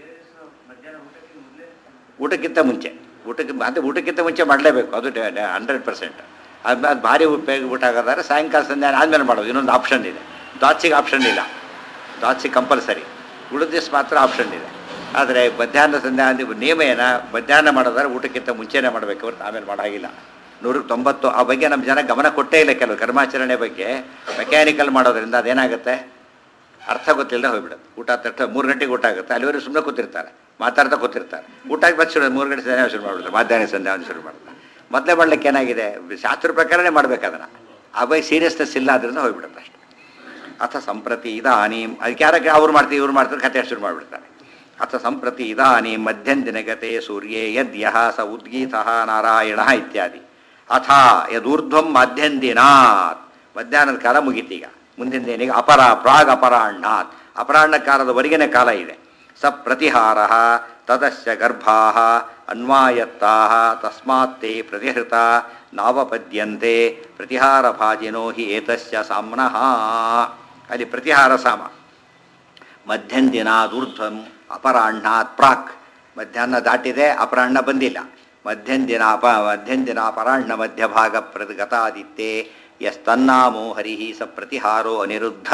ಊಟಕ್ಕಿಂತ ಮುಂಚೆ ಊಟಕ್ಕೆ ಅಂದರೆ ಊಟಕ್ಕಿಂತ ಮುಂಚೆ ಮಾಡಲೇಬೇಕು ಅದು ಹಂಡ್ರೆಡ್ ಪರ್ಸೆಂಟ್ ಅದು ಅದು ಭಾರಿ ಉಪಯೋಗ ಊಟ ಆಗೋದಾದ್ರೆ ಸಾಯಂಕಾಲ ಸಂಧ್ಯಾ ಆದಮೇಲೆ ಮಾಡೋದು ಇನ್ನೊಂದು ಆಪ್ಷನ್ ಇದೆ ದ್ವಾಚಿಗೆ ಆಪ್ಷನ್ ಇಲ್ಲ ದ್ವಾಚಿ ಕಂಪಲ್ಸರಿ ಉಳಿದ ದಿವಸ ಮಾತ್ರ ಆಪ್ಷನ್ ಇದೆ ಆದರೆ ಮಧ್ಯಾಹ್ನ ಸಂಧ್ಯಾ ಅಂದ್ರೆ ನಿಯಮ ಏನ ಮಧ್ಯಾಹ್ನ ಮಾಡೋದಾದ್ರೆ ಊಟಕ್ಕಿಂತ ಮುಂಚೆನೇ ಮಾಡಬೇಕು ಹೊರತು ಆಮೇಲೆ ಮಾಡೋಂಗಿಲ್ಲ ನೂರಕ್ಕೆ ತೊಂಬತ್ತು ಆ ಬಗ್ಗೆ ನಮ್ಮ ಜನ ಗಮನ ಕೊಟ್ಟೇ ಇಲ್ಲ ಕೆಲವು ಕರ್ಮಾಚರಣೆ ಬಗ್ಗೆ ಮೆಕ್ಯಾನಿಕಲ್ ಮಾಡೋದ್ರಿಂದ ಅದೇನಾಗುತ್ತೆ ಅರ್ಥ ಗೊತ್ತಿಲ್ಲದೆ ಹೋಗ್ಬಿಡುತ್ತೆ ಊಟ ತಕ್ಷಣ ಮೂರು ಗಂಟೆಗೆ ಊಟ ಆಗುತ್ತೆ ಅಲ್ಲಿವರೆಗೆ ಸುಮ್ಮನೆ ಕೂತಿರ್ತಾರೆ ಮಾತಾಡ್ತಾ ಕೂತಿರ್ತಾರೆ ಊಟ ಆಗಿ ಮತ್ತೆ ಶುರು ಮೂರು ಗಂಟೆ ಸಂಧ್ಯಾವನೆ ಶುರು ಮಾಡ್ಬಿಡ್ತಾರೆ ಮಧ್ಯಾಹ್ನ ಸಂಧ್ಯಾವನೆ ಶುರು ಮಾಡ್ತಾರೆ ಮೊದಲೇ ಮಾಡ್ಲಿಕ್ಕೆ ಏನಾಗಿದೆ ಶಾಸ್ತ್ರ ಪ್ರಕಾರನೇ ಮಾಡ್ಬೇಕು ಅದನ್ನು ಆ ಬಗ್ಗೆ ಸೀರಿಯಸ್ನೆಸ್ ಇಲ್ಲ ಅದರಿಂದ ಹೋಗ್ಬಿಡುತ್ತೆ ಅಷ್ಟೇ ಅಥ ಸಂಪ್ರತಿ ಇದಾನೀಂ ಅದಕ್ಕೆ ಯಾರಕ್ಕೆ ಅವ್ರು ಮಾಡ್ತೀವಿ ಇವ್ರು ಮಾಡ್ತಾರೆ ಕಥೆ ಶುರು ಮಾಡಿಬಿಡ್ತಾರೆ ಅಥ ಸಂಪ್ರತಿ ಇದಾನೀಂ ಮಧ್ಯಂದಿನಗತೆ ಸೂರ್ಯೇ ಯದ್ ಯಹ ಸ ಉದ್ಗೀತ ನಾರಾಯಣ ಇತ್ಯಾದಿ ಅಥ ಯದೂರ್ಧ್ವಂ ಮಧ್ಯಂದಿನಾತ್ ಮಧ್ಯಾಹ್ನದ ಕಾಲ ಮುಗೀತೀಗ ಮುಂದಿನ ಏನಿಗೆ ಅಪರ ಪ್ರಾಗ್ ಅಪರಾಹ್ಣಾತ್ ಅಪರಾಹ್ನ ಕಾಲದವರೆಗಿನ ಕಾಲ ಇದೆ ಸ ಪ್ರತಿಹಾರ ತದಸ್ಯ ಗರ್ಭಾ ಅನ್ವಾಯತ್ತಾ ತಸ್ಮಾತ್ತೇ ಪ್ರತಿಹೃತ ನಾವಪದ್ಯಂತೆ ಪ್ರತಿಹಾರ ಭಾಜಿನೋ ಹಿ ಏತಸ್ಯ ಸಾಮ್ನಃ ಅಲ್ಲಿ ಪ್ರತಿಹಾರ ಸಾಮ ಮಧ್ಯಂದಿನಾದೂರ್ಧ್ವಂ ಅಪರಾಹ್ಣಾತ್ ಪ್ರಾಕ್ ಮಧ್ಯಾಹ್ನ ದಾಟಿದೆ ಅಪರಾಹ್ನ ಬಂದಿಲ್ಲ ಮಧ್ಯಂದಿನ ಅಪ ಮಧ್ಯಂದಿನ ಅಪರಾಹ್ಣ ಮಧ್ಯಭಾಗ ಪ್ರಗತಾದಿತ್ಯೆ ಯಸ್ತನ್ನಾಮೋ ಹರಿ ಸ ಪ್ರತಿಹಾರೋ ಅನಿರುದ್ಧ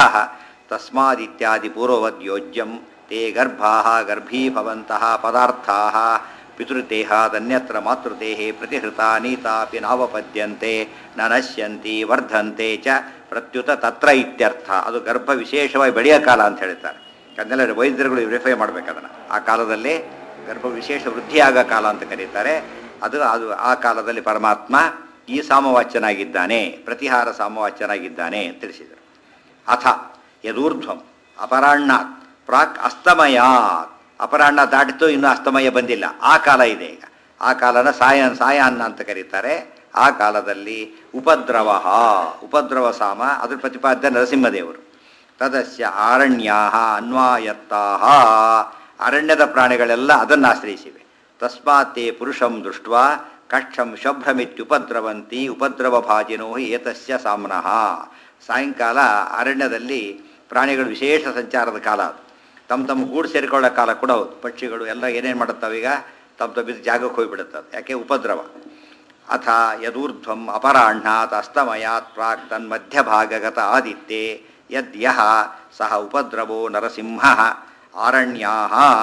ತಸ್ಮಾದಿತ್ಯಾದಿ ಪೂರ್ವವದ್ಯೋಜ್ಯಂ ತೇ ಗರ್ಭಾ ಗರ್ಭೀಭವಂತಹ ಪದಾರ್ಥಾ ಪಿತೃದೇಹಾದನ್ಯತ್ರ ಮಾತೃದೇಹೇ ಪ್ರತಿಹೃತ ನೀತಾಪಿ ನಾವಪದ್ಯಂತೆ ನ ನಶ್ಯಂತಿ ವರ್ಧಂತೆ ಚ ಪ್ರತ್ಯುತ ತತ್ರ ಇತ್ಯರ್ಥ ಅದು ಗರ್ಭ ವಿಶೇಷವಾಗಿ ಬೆಳೆಯೋ ಕಾಲ ಅಂತ ಹೇಳ್ತಾರೆ ಅದನ್ನೆಲ್ಲ ವೈದ್ಯರುಗಳು ವೆರಿಫೈ ಮಾಡ್ಬೇಕು ಅದನ್ನು ಆ ಕಾಲದಲ್ಲಿ ಗರ್ಭ ವಿಶೇಷ ವೃದ್ಧಿಯಾಗೋ ಕಾಲ ಅಂತ ಕರೀತಾರೆ ಅದು ಅದು ಆ ಕಾಲದಲ್ಲಿ ಪರಮಾತ್ಮ ಈ ಸಾಮವಾಚ್ಯನಾಗಿದ್ದಾನೆ ಪ್ರತಿಹಾರ ಸಾಮವಾಚ್ಯನಾಗಿದ್ದಾನೆ ಅಂತ ತಿಳಿಸಿದರು ಅಥ ಯದೂರ್ಧ್ವಂ ಅಪರಾಹ್ಣಾತ್ ಪ್ರಾಕ್ ಅಸ್ತಮಯಾತ್ ಅಪರಾಹ್ನ ದಾಟಿತು ಇನ್ನೂ ಅಸ್ತಮಯ ಬಂದಿಲ್ಲ ಆ ಕಾಲ ಇದೆ ಈಗ ಆ ಕಾಲನ ಸಾಯ ಸಾಯಾನ್ನ ಅಂತ ಕರೀತಾರೆ ಆ ಕಾಲದಲ್ಲಿ ಉಪದ್ರವ ಉಪದ್ರವ ಸಾಮ ಅದ್ರ ಪ್ರತಿಪಾದ್ಯ ನರಸಿಂಹದೇವರು ತದಸ್ಯ ಆರಣ್ಯಾ ಅನ್ವಾಯತ್ತಾ ಅರಣ್ಯದ ಪ್ರಾಣಿಗಳೆಲ್ಲ ಅದನ್ನು ಆಶ್ರಯಿಸಿವೆ ತಸ್ಮಾತ್ತೇ ಪುರುಷಂ ದೃಷ್ಟ ಕಕ್ಷಂ ಶಭ್ರಮಿತ್ಯುಪದ್ರವಂತಿ ಉಪದ್ರವ ಭಾಜಿನೋ ಏತಸ್ಯ ಸಾಮ್ನಃ ಸಾಯಂಕಾಲ ಅರಣ್ಯದಲ್ಲಿ ಪ್ರಾಣಿಗಳು ವಿಶೇಷ ಸಂಚಾರದ ಕಾಲ ಅದು ತಮ್ಮ ತಮ್ಮ ಗೂಡು ಸೇರಿಕೊಳ್ಳೋ ಕಾಲ ಕೂಡ ಹೌದು ಪಕ್ಷಿಗಳು ಎಲ್ಲ ಏನೇನು ಮಾಡುತ್ತವೀಗ ತಮ್ಮ ತಮ್ಮ ಇದು ಜಾಗಕ್ಕೆ ಹೋಗಿಬಿಡುತ್ತವೆ ಯಾಕೆ ಉಪದ್ರವ ಅಥ ಯದೂರ್ಧ್ವಂ ಅಪರಾಹ್ಣಾತ್ ಅಸ್ತಮಯಾತ್ ಪ್ರಾಕ್ ತನ್ಮಧ್ಯಭಾಗಗತ ಆದಿತ್ಯೆ ಯದ್ಯಃ ಸಹ ಉಪದ್ರವೋ ನರಸಿಂಹ ಆರಣ್ಯಾ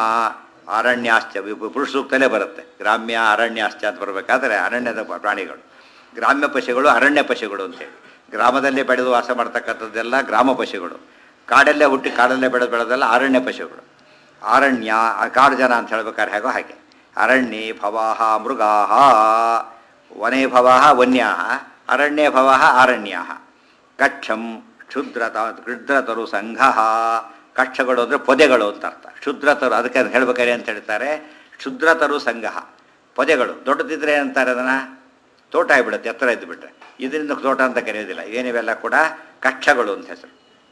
ಅರಣ್ಯಾಶ್ಚ ವಿ- ಪುರುಷ ಸೂಕ್ತಲೇ ಬರುತ್ತೆ ಗ್ರಾಮ್ಯ ಅರಣ್ಯಾಶ್ಚ ಅಂತ ಬರಬೇಕಾದ್ರೆ ಅರಣ್ಯದ ಪ- ಪ್ರಾಣಿಗಳು ಗ್ರಾಮ್ಯ ಪಶುಗಳು ಅರಣ್ಯ ಪಶುಗಳು ಅಂತೇಳಿ ಗ್ರಾಮದಲ್ಲೇ ಬೆಳೆದು ವಾಸ ಮಾಡ್ತಕ್ಕಂಥದ್ದೆಲ್ಲ ಗ್ರಾಮ ಪಶುಗಳು ಕಾಡಲ್ಲೇ ಹುಟ್ಟಿ ಕಾಡಲ್ಲೇ ಬೆಳೆದು ಬೆಳೆದೆಲ್ಲ ಅರಣ್ಯ ಪಶುಗಳು ಅರಣ್ಯ ಆ ಕಾಡು ಜನ ಅಂತ ಹೇಳ್ಬೇಕಾದ್ರೆ ಹೇಗೋ ಹಾಗೆ ಅರಣ್ಯೇ ಭವಾಹ ಮೃಗಾಹ ವನೇ ಭವಾಹ ವನ್ಯಾಹ ಅರಣ್ಯೇ ಭವಾಹ ಅರಣ್ಯಾಹ ಕಕ್ಷಂ ಕ್ಷುದ್ರತ ಕ್ಷುದ್ರತರು ಸಂಘ ಕಕ್ಷಗಳು ಅಂದರೆ ಪೊದೆಗಳು ಅಂತ ಅರ್ಥ ಕ್ಷುದ್ರತರು ಅದಕ್ಕೆ ಅದು ಹೇಳ್ಬೇಕಾರೆ ಅಂತ ಹೇಳ್ತಾರೆ ಕ್ಷುದ್ರತರು ಸಂಘ ಪೊದೆಗಳು ದೊಡ್ಡದಿದ್ರೆ ಅಂತಾರೆ ಅದನ್ನು ತೋಟ ಆಗಿಬಿಡುತ್ತೆ ಎತ್ತರ ಇದ್ದು ಬಿಟ್ರೆ ಇದರಿಂದ ತೋಟ ಅಂತ ಕರೆಯೋದಿಲ್ಲ ಏನಿವೆಲ್ಲ ಕೂಡ ಕಕ್ಷಗಳು ಅಂತ ಹೆಸರು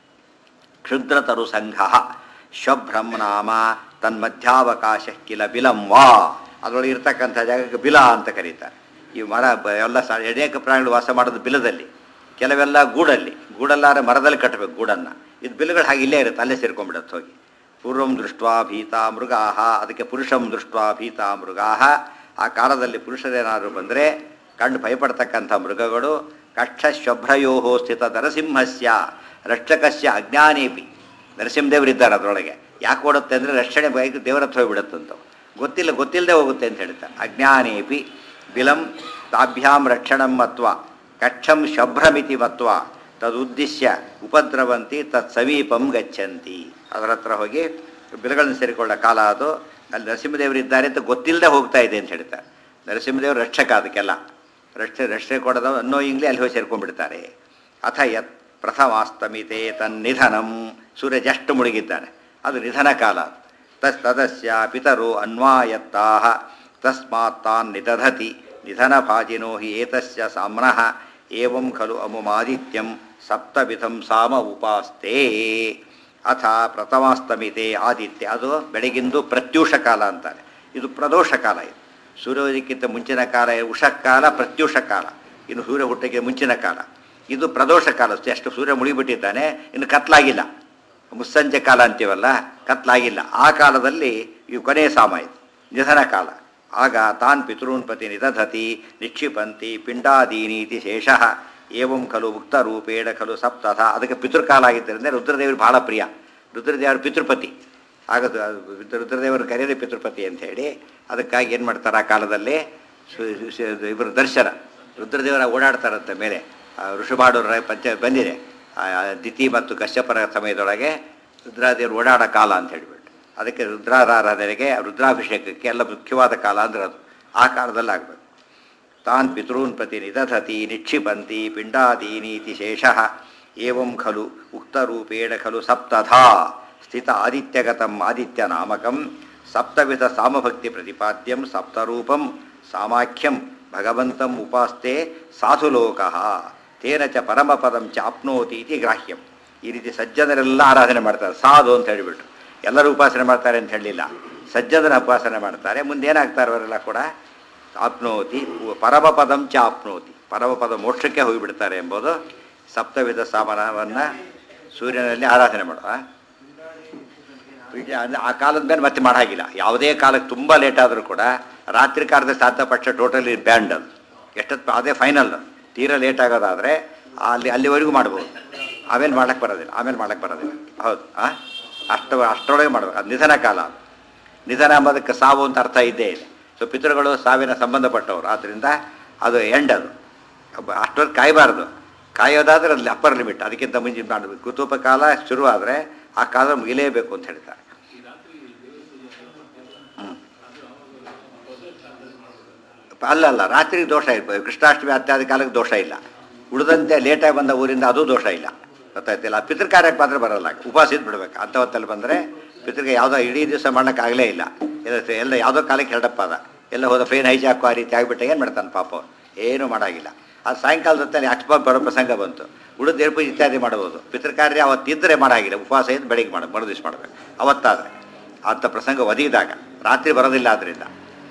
ಕ್ಷುದ್ರತರು ಸಂಘ ಶಭ್ರಂ ನಾಮ ತನ್ಮಧ್ಯಾವಕಾಶ ಕಿಲ ಬಿಲಂ ವಾ ಅದರೊಳಗೆ ಇರ್ತಕ್ಕಂಥ ಜಾಗಕ್ಕೆ ಬಿಲ ಅಂತ ಕರೀತಾರೆ ಈ ಮರ ಬ- ಎಲ್ಲ ಸ ಅನೇಕ ಪ್ರಾಣಿಗಳು ವಾಸ ಮಾಡೋದು ಬಿಲದಲ್ಲಿ ಕೆಲವೆಲ್ಲ ಗೂಡಲ್ಲಿ ಗೂಡಲ್ಲಾರೆ ಮರದಲ್ಲಿ ಕಟ್ಟಬೇಕು ಗೂಡನ್ನು ಇದು ಬಿಲುಗಳು ಹಾಗೆ ಇಲ್ಲೇ ಇರುತ್ತೆ ಅಲ್ಲೇ ಸೇರ್ಕೊಂಡ್ಬಿಡುತ್ತೆ ಹೋಗಿ ಪೂರ್ವಂ ದೃಷ್ಟ್ವಾ ಭೀತಾ ಮೃಗಾಹ ಅದಕ್ಕೆ ಪುರುಷಂ ದೃಷ್ಟ್ವಾ ಭೀತಾ ಮೃಗಾಹ ಆ ಕಾಲದಲ್ಲಿ ಪುರುಷರೇನಾದರೂ ಬಂದರೆ ಕಂಡು ಭಯಪಡ್ತಕ್ಕಂಥ ಮೃಗಗಳು ಕಕ್ಷ ಶಭ್ರಯೋ ಸ್ಥಿತ ನರಸಿಂಹಸ್ಯ ರಕ್ಷಕಸ್ಯ ಅಜ್ಞಾನೇಪಿ ನರಸಿಂಹದೇವರಿದ್ದಾರೆ ಅದರೊಳಗೆ ಯಾಕೆ ಓಡುತ್ತೆ ಅಂದರೆ ರಕ್ಷಣೆ ಬೈಕ್ ದೇವರ ಹತ್ರ ಹೋಗ್ಬಿಡುತ್ತಂತವು ಗೊತ್ತಿಲ್ಲ ಗೊತ್ತಿಲ್ಲದೆ ಹೋಗುತ್ತೆ ಅಂತ ಹೇಳ್ತಾರೆ ಅಜ್ಞಾನೇಪಿ ಬಿಲಂ ತಾಭ್ಯಾಂ ರಕ್ಷಣಂ ಮತ್ವ ಕಕ್ಷಂ ಶಭ್ರಮಿತಿ ಮತ್ವ ತದುದ್ದೇಶ್ಯ ಉಪದ್ರವಂತಿ ತತ್ ಸಮೀಪಂ ಗಚ್ಚಂತಿ ಅದರ ಹತ್ರ ಹೋಗಿ ಬಿಲಗಳನ್ನು ಸೇರಿಕೊಳ್ಳೋ ಕಾಲ ಅದು ಅಲ್ಲಿ ನರಸಿಂಹದೇವರಿದ್ದಾರೆ ಅಂತ ಗೊತ್ತಿಲ್ಲದೆ ಹೋಗ್ತಾ ಇದೆ ಅಂತ ಹೇಳ್ತಾರೆ ನರಸಿಂಹದೇವರು ರಕ್ಷಕ ಅದಕ್ಕೆಲ್ಲ ರಕ್ಷೆ ರಕ್ಷೆ ಕೊಡದ ಅನ್ನೋ ಇಂಗ್ಲಿ ಅಲ್ಲಿ ಹೋಗಿ ಸೇರ್ಕೊಂಡ್ಬಿಡ್ತಾರೆ ಅಥ ಯತ್ ಪ್ರಥಮಾಸ್ತಮಿತೆ ತನ್ನಿಧನಂ ಸೂರ್ಯ ಜಸ್ಟ್ ಮುಳುಗಿದ್ದಾನೆ ಅದು ನಿಧನ ಕಾಲ ತಸ್ ತದಸ್ಯ ಪಿತರು ಅನ್ವಾಯತ್ತಾ ತಸ್ಮಾತ್ ತಾನ್ ನಿದಧತಿ ನಿಧನಭಾಜಿನೋ ಹಿ ಏತಸ್ಯ ಸಾಮ್ನಃ ಏವಂ ಖಲು ಅಮುಮಾದಿತ್ಯಂ ಸಪ್ತವಿಧಂ ಸಾಮ ಉಪಾಸ್ತೆ ಅಥ ಪ್ರಥಮಾಸ್ತಮಿತೆ ಆದಿತ್ಯ ಅದು ಬೆಳಗಿಂದು ಪ್ರತ್ಯೂಷ ಕಾಲ ಅಂತಾರೆ ಇದು ಪ್ರದೋಷ ಕಾಲ ಇದು ಸೂರ್ಯೋದಯಕ್ಕಿಂತ ಮುಂಚಿನ ಕಾಲ ಉಷಕಾಲ ಪ್ರತ್ಯೂಷ ಕಾಲ ಇನ್ನು ಸೂರ್ಯ ಹುಟ್ಟಕ್ಕೆ ಮುಂಚಿನ ಕಾಲ ಇದು ಪ್ರದೋಷ ಕಾಲ ಎಷ್ಟು ಸೂರ್ಯ ಮುಳಿಬಿಟ್ಟಿದ್ದಾನೆ ಇನ್ನು ಕತ್ಲಾಗಿಲ್ಲ ಮುಸ್ಸಂಜೆ ಕಾಲ ಅಂತೀವಲ್ಲ ಕತ್ಲಾಗಿಲ್ಲ ಆ ಕಾಲದಲ್ಲಿ ಇವು ಕೊನೆಯ ಸಾಮ ಇದು ನಿಧನ ಕಾಲ ಆಗ ತಾನ್ ಪಿತೃನ್ ಪ್ರತಿ ನಿದಧತಿ ನಿಕ್ಷಿಪಂತಿ ಪಿಂಡಾದೀನೀತಿ ಶೇಷಃ ಏವಂ ಖಲು ಮುಕ್ತರೂಪೇಣ ಖಲು ಸಪ್ತಥ ಅದಕ್ಕೆ ಪಿತೃಕಾಲ ಆಗಿದ್ದರಿಂದ ರುದ್ರದೇವರು ಬಹಳ ಪ್ರಿಯ ರುದ್ರದೇವರು ಪಿತೃಪತಿ ಆಗದು ರುದ್ರದೇವರು ಕರೆಯದೆ ಪಿತೃಪತಿ ಅಂತ ಹೇಳಿ ಅದಕ್ಕಾಗಿ ಏನು ಮಾಡ್ತಾರೆ ಆ ಕಾಲದಲ್ಲಿ ಸು- ಸು- ಇವರು ದರ್ಶನ ರುದ್ರದೇವರ ಓಡಾಡ್ತಾರಂತೆ ಮೇಲೆ ಆ ಋಷಭಾಡೂರ ಪಂಚ ಬಂದಿದೆ ಆ ದಿತಿ ಮತ್ತು ಕಶ್ಯಪರ ಸಮಯದೊಳಗೆ ರುದ್ರಾದೇವರು ಓಡಾಡೋ ಕಾಲ ಅಂತ ಹೇಳಿಬಿಟ್ಟು ಅದಕ್ಕೆ ರುದ್ರಾರಾಧನೆಗೆ ರುದ್ರಾಭಿಷೇಕಕ್ಕೆ ಎಲ್ಲ ಮುಖ್ಯವಾದ ಕಾಲ ಅಂದ್ರೆ ಅದು ಆ ಕಾಲದಲ್ಲಿ ಆಗಬೇಕು ತಾನ್ ಪಿತॄನ್ ಪ್ರತಿ ನಿದಧತಿ ನಿಕ್ಷಿಪಂತಿ ಪಿಂಡಾದೀನೀತಿ ಶೇಷಃ ಏವಂ ಖಲು ಉಕ್ತರೂಪೇಣ ಖಲು ಸಪ್ತಧಾ ಸ್ಥಿತ ಆದಿತ್ಯಗತಂ ಆದಿತ್ಯನಾಮಕಂ ಸಪ್ತವಿಧ ಸಾಮಭಕ್ತಿ ಪ್ರತಿಪಾದ್ಯಂ ಸಪ್ತರೂಪಂ ಸಾಮಾಖ್ಯಂ ಭಗವಂತಂ ಉಪಾಸ್ತೆ ಸಾಧುಲೋಕಃ ತೇನ ಚ ಪರಮಪದಂ ಚ ಆಪ್ನೋತಿ ಇತಿ ಗ್ರಾಹ್ಯಂ ಈ ರೀತಿ ಸಜ್ಜನರೆಲ್ಲ ಆರಾಧನೆ ಮಾಡ್ತಾರೆ ಸಾಧು ಅಂತ ಹೇಳಿಬಿಟ್ಟು ಎಲ್ಲರೂ ಉಪಾಸನೆ ಮಾಡ್ತಾರೆ ಅಂತ ಹೇಳಲಿಲ್ಲ ಸಜ್ಜನರ ಉಪಾಸನೆ ಮಾಡ್ತಾರೆ ಮುಂದೆ ಏನಾಗ್ತಾರೆ ಅವರೆಲ್ಲ ಕೂಡ ಆಪ್ನೋತಿ ಪರಮಪದಂ ಚ ಆಪ್ನೋತಿ ಪರಮಪದ ಮೋಕ್ಷಕ್ಕೆ ಹೋಗಿಬಿಡ್ತಾರೆ ಎಂಬುದು ಸಪ್ತವಿಧ ಸಾಮನವನ್ನು ಸೂರ್ಯನಲ್ಲಿ ಆರಾಧನೆ ಮಾಡುವ ಆ ಕಾಲದ ಮೇಲೆ ಮತ್ತೆ ಮಾಡಾಗಿಲ್ಲ ಯಾವುದೇ ಕಾಲಕ್ಕೆ ತುಂಬ ಲೇಟ್ ಆದರೂ ಕೂಡ ರಾತ್ರಿ ಕಾಲದ ಸಾಧ್ಯ ಪಕ್ಷ ಟೋಟಲಿ ಬ್ಯಾಂಡ್ ಅದು ಎಷ್ಟೊತ್ತು ಅದೇ ಫೈನಲ್ ತೀರಾ ಲೇಟ್ ಆಗೋದಾದರೆ ಅಲ್ಲಿ ಅಲ್ಲಿವರೆಗೂ ಮಾಡ್ಬೋದು ಆಮೇಲೆ ಮಾಡಕ್ಕೆ ಬರೋದಿಲ್ಲ ಆಮೇಲೆ ಮಾಡಕ್ಕೆ ಬರೋದಿಲ್ಲ ಹೌದು ಆ ಅಷ್ಟು ಅಷ್ಟರೊಳಗೆ ಮಾಡ್ಬೇಕು ಅದು ನಿಧನ ಕಾಲ ಅದು ನಿಧನ ಅಂಬೋದಕ್ಕೆ ಸಾವು ಅಂತ ಅರ್ಥ ಇದ್ದೇ ಇದೆ ಸೊ ಪಿತೃಗಳು ಸಾವಿನ ಸಂಬಂಧಪಟ್ಟವರು ಆದ್ದರಿಂದ ಅದು ಎಂಡ್ ಅದು ಅಷ್ಟೊತ್ತು ಕಾಯಬಾರ್ದು ಕಾಯೋದಾದ್ರೆ ಅಲ್ಲಿ ಅಪ್ಪರ್ ಲಿಮಿಟ್ ಅದಕ್ಕಿಂತ ಮುಂಚೆ ಮಾಡಬೇಕು ಕುತೂಪ ಕಾಲ ಶುರುವಾದರೆ ಆ ಕಾಲ ಮುಗಿಲೇಬೇಕು ಅಂತ ಹೇಳ್ತಾರೆ ಹ್ಮ್. ಅಲ್ಲ ಅಲ್ಲ ರಾತ್ರಿ ದೋಷ ಇರ್ಬೋದು ಕೃಷ್ಣಾಷ್ಟಮಿ ಅತ್ಯಾದ ಕಾಲಕ್ಕೆ ದೋಷ ಇಲ್ಲ ಉಳಿದಂತೆ ಲೇಟಾಗಿ ಬಂದ ಊರಿಂದ ಅದು ದೋಷ ಇಲ್ಲ ಗೊತ್ತಾಯ್ತಿಲ್ಲ ಪಿತೃ ಕಾರ್ಯಕ್ಕೆ ಮಾತ್ರ ಬರಲ್ಲ ಉಪವಾಸ ಇದ್ದು ಬಿಡ್ಬೇಕು ಅಂಥ ಹೊತ್ತಲ್ಲಿ ಬಂದರೆ ಪಿತೃಗೆ ಯಾವುದೋ ಇಡೀ ದಿವಸ ಮಾಡೋಕ್ಕಾಗಲೇ ಇಲ್ಲ ಎಲ್ಲ ಎಲ್ಲ ಯಾವುದೋ ಕಾಲಕ್ಕೆ ಎರಡಪ್ಪ ಅದ ಎಲ್ಲ ಹೋದ ಫೇನ್ ಹೈಜಾಕು ಆ ರೀತಿ ಆಗಿಬಿಟ್ಟು ಏನು ಮಾಡ್ತಾನೆ ಪಾಪ ಅವ್ನು? ಏನೂ ಮಾಡಾಗಿಲ್ಲ ಅದು ಸಾಯಂಕಾಲದ ಹೊತ್ತಲ್ಲಿ ಅಕ್ಷಪ ಬರೋ ಪ್ರಸಂಗ ಬಂತು ಉಳಿದ ಏರ್ಪು ಇತ್ಯಾದಿ ಮಾಡ್ಬೋದು ಪಿತೃ ಕಾರ್ಯ ಅವತ್ತಿದ್ದರೆ ಮಾಡಾಗಿಲ್ಲ ಉಪವಾಸ ಇದ್ದು ಬೆಳಿಗ್ಗೆ ಮಾಡ ಮರು ದಿವಸ ಮಾಡಬೇಕು ಅವತ್ತಾದರೆ ಅಂಥ ಪ್ರಸಂಗ ಒದಗಿದಾಗ ರಾತ್ರಿ ಬರೋದಿಲ್ಲ ಆದ್ದರಿಂದ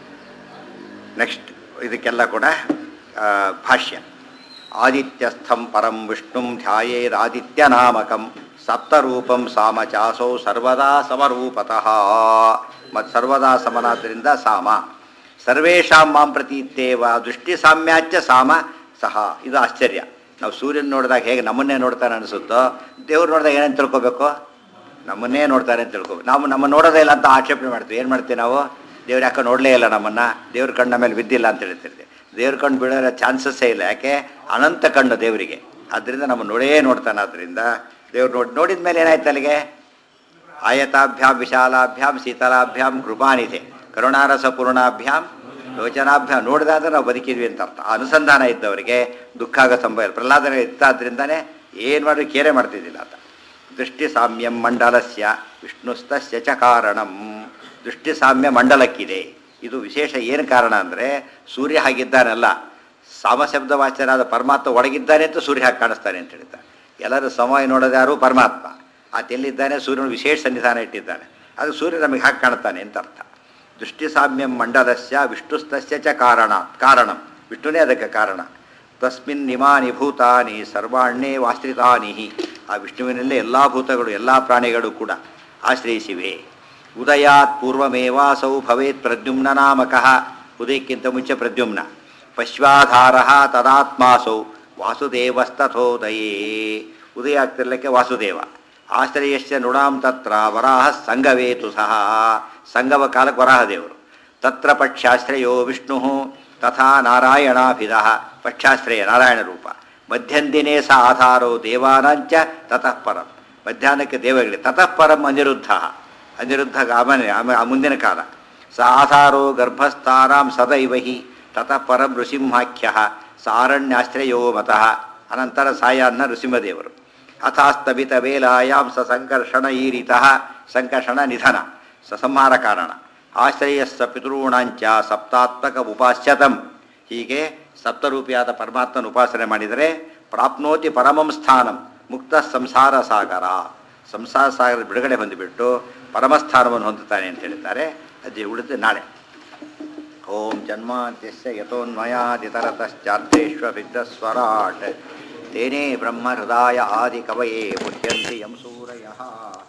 ನೆಕ್ಸ್ಟ್ ಇದಕ್ಕೆಲ್ಲ ಕೂಡ ಆ, ಭಾಷ್ಯ ಆದಿತ್ಯಸ್ಥಂ ಪರಂ ವಿಷ್ಣುಂ ಧ್ಯಾಯೇದಾದಿತ್ಯನಾಮಕಂ ಸಪ್ತರೂಪಂ ಸಾಮಚಾಸೌ ಸರ್ವದಾ ಸಮರೂಪತಃ ಮತ್ತು ಸರ್ವದಾ ಸಮನಾದ್ದರಿಂದ ಸಾಮ ಸರ್ವೇಷಾಂ ಮಾಂ ಪ್ರತೀತ್ತೇವ ದೃಷ್ಟಿ ಸಾಮ್ಯಾಚ್ಯ ಸಾಮ ಸಹ ಇದು ಆಶ್ಚರ್ಯ ನಾವು ಸೂರ್ಯನ ನೋಡಿದಾಗ ಹೇಗೆ ನಮ್ಮನ್ನೇ ನೋಡ್ತಾನೆ ಅನಿಸುತ್ತೋ ದೇವ್ರು ನೋಡಿದಾಗ ಏನೇನು ತಿಳ್ಕೊಬೇಕು ನಮ್ಮನ್ನೇ ನೋಡ್ತಾರೆ ಅಂತ ತಿಳ್ಕೊಬೇಕು ನಾವು ನಮ್ಮ ನೋಡೋದೇ ಇಲ್ಲ ಅಂತ ಆಕ್ಷೇಪಣೆ ಮಾಡ್ತೀವಿ ಏನು ಮಾಡ್ತೀವಿ ನಾವು ದೇವ್ರು ಯಾಕೆ ನೋಡಲೇ ಇಲ್ಲ ನಮ್ಮನ್ನು ದೇವ್ರ ಕಣ್ಣ ಮೇಲೆ ಬಿದ್ದಿಲ್ಲ ಅಂತ ಹೇಳ್ತಿರ್ತೀವಿ ದೇವ್ರ ಕಣ್ಣು ಬೀಳೋ ಚಾನ್ಸಸ್ಸೇ ಇಲ್ಲ ಯಾಕೆ ಅನಂತ ಕಣ್ಣು ದೇವರಿಗೆ ಆದ್ದರಿಂದ ನಮ್ಮ ನೋಡೇ ನೋಡ್ತಾನೆ ಆದ್ದರಿಂದ ದೇವ್ರು ನೋಡಿ ನೋಡಿದ ಮೇಲೆ ಏನಾಯ್ತು ಅಲ್ಲಿಗೆ ಆಯತಾಭ್ಯಾಂ ವಿಶಾಲಾಭ್ಯಾಂ ಶೀತಲಾಭ್ಯಾಂ ಕೃಪಾನಿದೆ ಕರುಣಾರಸ ಪೂರ್ಣಾಭ್ಯಾಂ ಲೋಚನಾಭ್ಯಾಂ ನೋಡಿದಾದ್ರೆ ನಾವು ಬದುಕಿದ್ವಿ ಅಂತ ಅರ್ಥ ಆ ಅನುಸಂಧಾನ ಇದ್ದವರಿಗೆ ದುಃಖ ಆಗೋ ಸಂಭವ ಇಲ್ಲ ಪ್ರಹ್ಲಾದನ ಇತ್ತಾದ್ರಿಂದನೇ ಏನು ಮಾಡಿ ಕೇರೆ ಮಾಡ್ತಿದ್ದಿಲ್ಲ ಆತ ದೃಷ್ಟಿ ಸಾಮ್ಯಂ ಮಂಡಲಸ್ಯ ವಿಷ್ಣುಸ್ತಸ್ಯ ಚ ಕಾರಣಂ ದೃಷ್ಟಿ ಸಾಮ್ಯ ಮಂಡಲಕ್ಕಿದೆ ಇದು ವಿಶೇಷ ಏನು ಕಾರಣ ಅಂದರೆ ಸೂರ್ಯ ಹಾಗಿದ್ದಾನಲ್ಲ ಸಾಮಶಬ್ದವಾಚನಾದ ಪರಮಾತ್ಮ ಒಳಗಿದ್ದಾನೆ ಅಂತ ಸೂರ್ಯ ಹಾಗೆ ಕಾಣಿಸ್ತಾನೆ ಅಂತ ಹೇಳ್ತಾರೆ ಎಲ್ಲರೂ ಸಮಯ ನೋಡೋದು ಯಾರು ಪರಮಾತ್ಮ ಆತ ಎಲ್ಲಿದ್ದಾನೆ ಸೂರ್ಯನ ವಿಶೇಷ ಸನ್ನಿಧಾನ ಇಟ್ಟಿದ್ದಾನೆ ಅದು ಸೂರ್ಯ ನಮಗೆ ಹಾಗೆ ಕಾಣ್ತಾನೆ ಅಂತ ಅರ್ಥ ದೃಷ್ಟಿ ಸಾಮ್ಯಂ ಮಂಡಲಸ್ಯ ವಿಷ್ಣುಸ್ತಸ್ಯ ಚ ಕಾರಣ ಕಾರಣಂ ವಿಷ್ಣುನೇ ಅದಕ್ಕೆ ಕಾರಣ ತಸ್ಮಿನ್ ನಿಮಾನಿ ಭೂತಾನಿ ಸರ್ವಾಣ್ಯೇ ವಾಶ್ರಿತಾನಿ ಆ ವಿಷ್ಣುವಿನಲ್ಲೇ ಎಲ್ಲ ಭೂತಗಳು ಎಲ್ಲ ಪ್ರಾಣಿಗಳು ಕೂಡ ಆಶ್ರಯಿಸಿವೆ ಉದಯಾತ್ ಪೂರ್ವಮೇವಾಸೌ ಭವೇತ್ ಪ್ರದ್ಯುಮ್ನ ನಾಮಕಃ ಉದಯಕ್ಕಿಂತ ಮುಂಚೆ ಪ್ರದ್ಯುಮ್ನ ಪಶ್ವಾಧಾರ ತದಾತ್ಮಾಸೌ ವಾಸುದೇವಸ್ತಥೋದಯೇ ಉದಯ ಆಗ್ತಿರ್ಲಿಕ್ಕೆ ವಾಸುದೇವ ಆಶ್ರಯಶ್ಚ ನೃಣಾಂ ತತ್ರ ವರಾಹ ಸಂಗವೇತು ಸಹ ಸಂಗವ ಕಾಲಕ್ಕೆ ವರಾಹದೇವರು ತತ್ರ ಪಕ್ಷಾಶ್ರಯೋ ವಿಷ್ಣು ತಥಾ ನಾರಾಯಣಾಭಿಧ ಪಕ್ಷಾಶ್ರಯ ನಾರಾಯಣ ರೂಪ ಮಧ್ಯಂದಿನೇ ಸ ಆಧಾರೋ ದೇವಾನಾಂಚ ತತಃ ಪರಂ ಮಧ್ಯಾಹ್ನಕ್ಕೆ ದೇವಗಳಿಗೆ ತತಃ ಪರಂ ಅನಿರುದ್ಧ ಅನಿರುದ್ಧ ಆಮನೆ ಆಮೇಲೆ ಆ ಮುಂದಿನ ಕಾಲ ಸ ಆಧಾರೋ ಗರ್ಭಸ್ಥಾನಾಂ ಸದೈವ ಹಿ ತತಃ ಪರಂ ನೃಸಿಂಹಾಖ್ಯ ಸಾರಣ್ಯಾಶ್ರಯೋ ಮತಃ ಅನಂತರ ಸಾಯಾನ್ನ ನೃಸಿಂಹದೇವರು ಅಥಾಸ್ತಭಿತ ವೇಲಾಯಾಂ ಸ ಸಂಕರ್ಷಣ ಈರಿತಃ ಸಂಕರ್ಷಣ ನಿಧನ ಸ ಸಂಹಾರ ಕಾರಣ ಆಶ್ರಯಸ್ಸ ಪಿತೃಣಾಂಚ ಸಪ್ತಾತ್ಮಕ ಉಪಾಸ್ಯತಂ ಹೀಗೆ ಸಪ್ತರೂಪಿಯಾದ ಪರಮಾತ್ಮನ ಉಪಾಸನೆ ಮಾಡಿದರೆ ಪ್ರಾಪ್ನೋತಿ ಪರಮಂ ಸ್ಥಾನಂ ಮುಕ್ತ ಸಂಸಾರ ಸಾಗರ ಸಂಸಾರ ಸಾಗರದ ಬಿಡುಗಡೆ ಹೊಂದಿಬಿಟ್ಟು ಪರಮಸ್ಥಾನವನ್ನು ಹೊಂದುತ್ತಾನೆ ಅಂತ ಹೇಳ್ತಾರೆ ಅದು ಉಳಿದು ನಾಳೆ ಓಂ ಜನ್ಮಾಂತ್ಯಸ್ಯ ಯಥೋನ್ಮಯಾದಿತರತಶ್ಚಾರ್ಥೇಶ್ವವಿದ್ಧಸ್ವರಾಟ್ ತೇನೇ ಬ್ರಹ್ಮ ಹೃದಯ ಆದಿ ಕವಯೇ ಮುಹ್ಯಂತಿ ಯಂ ಸೂರಯಃ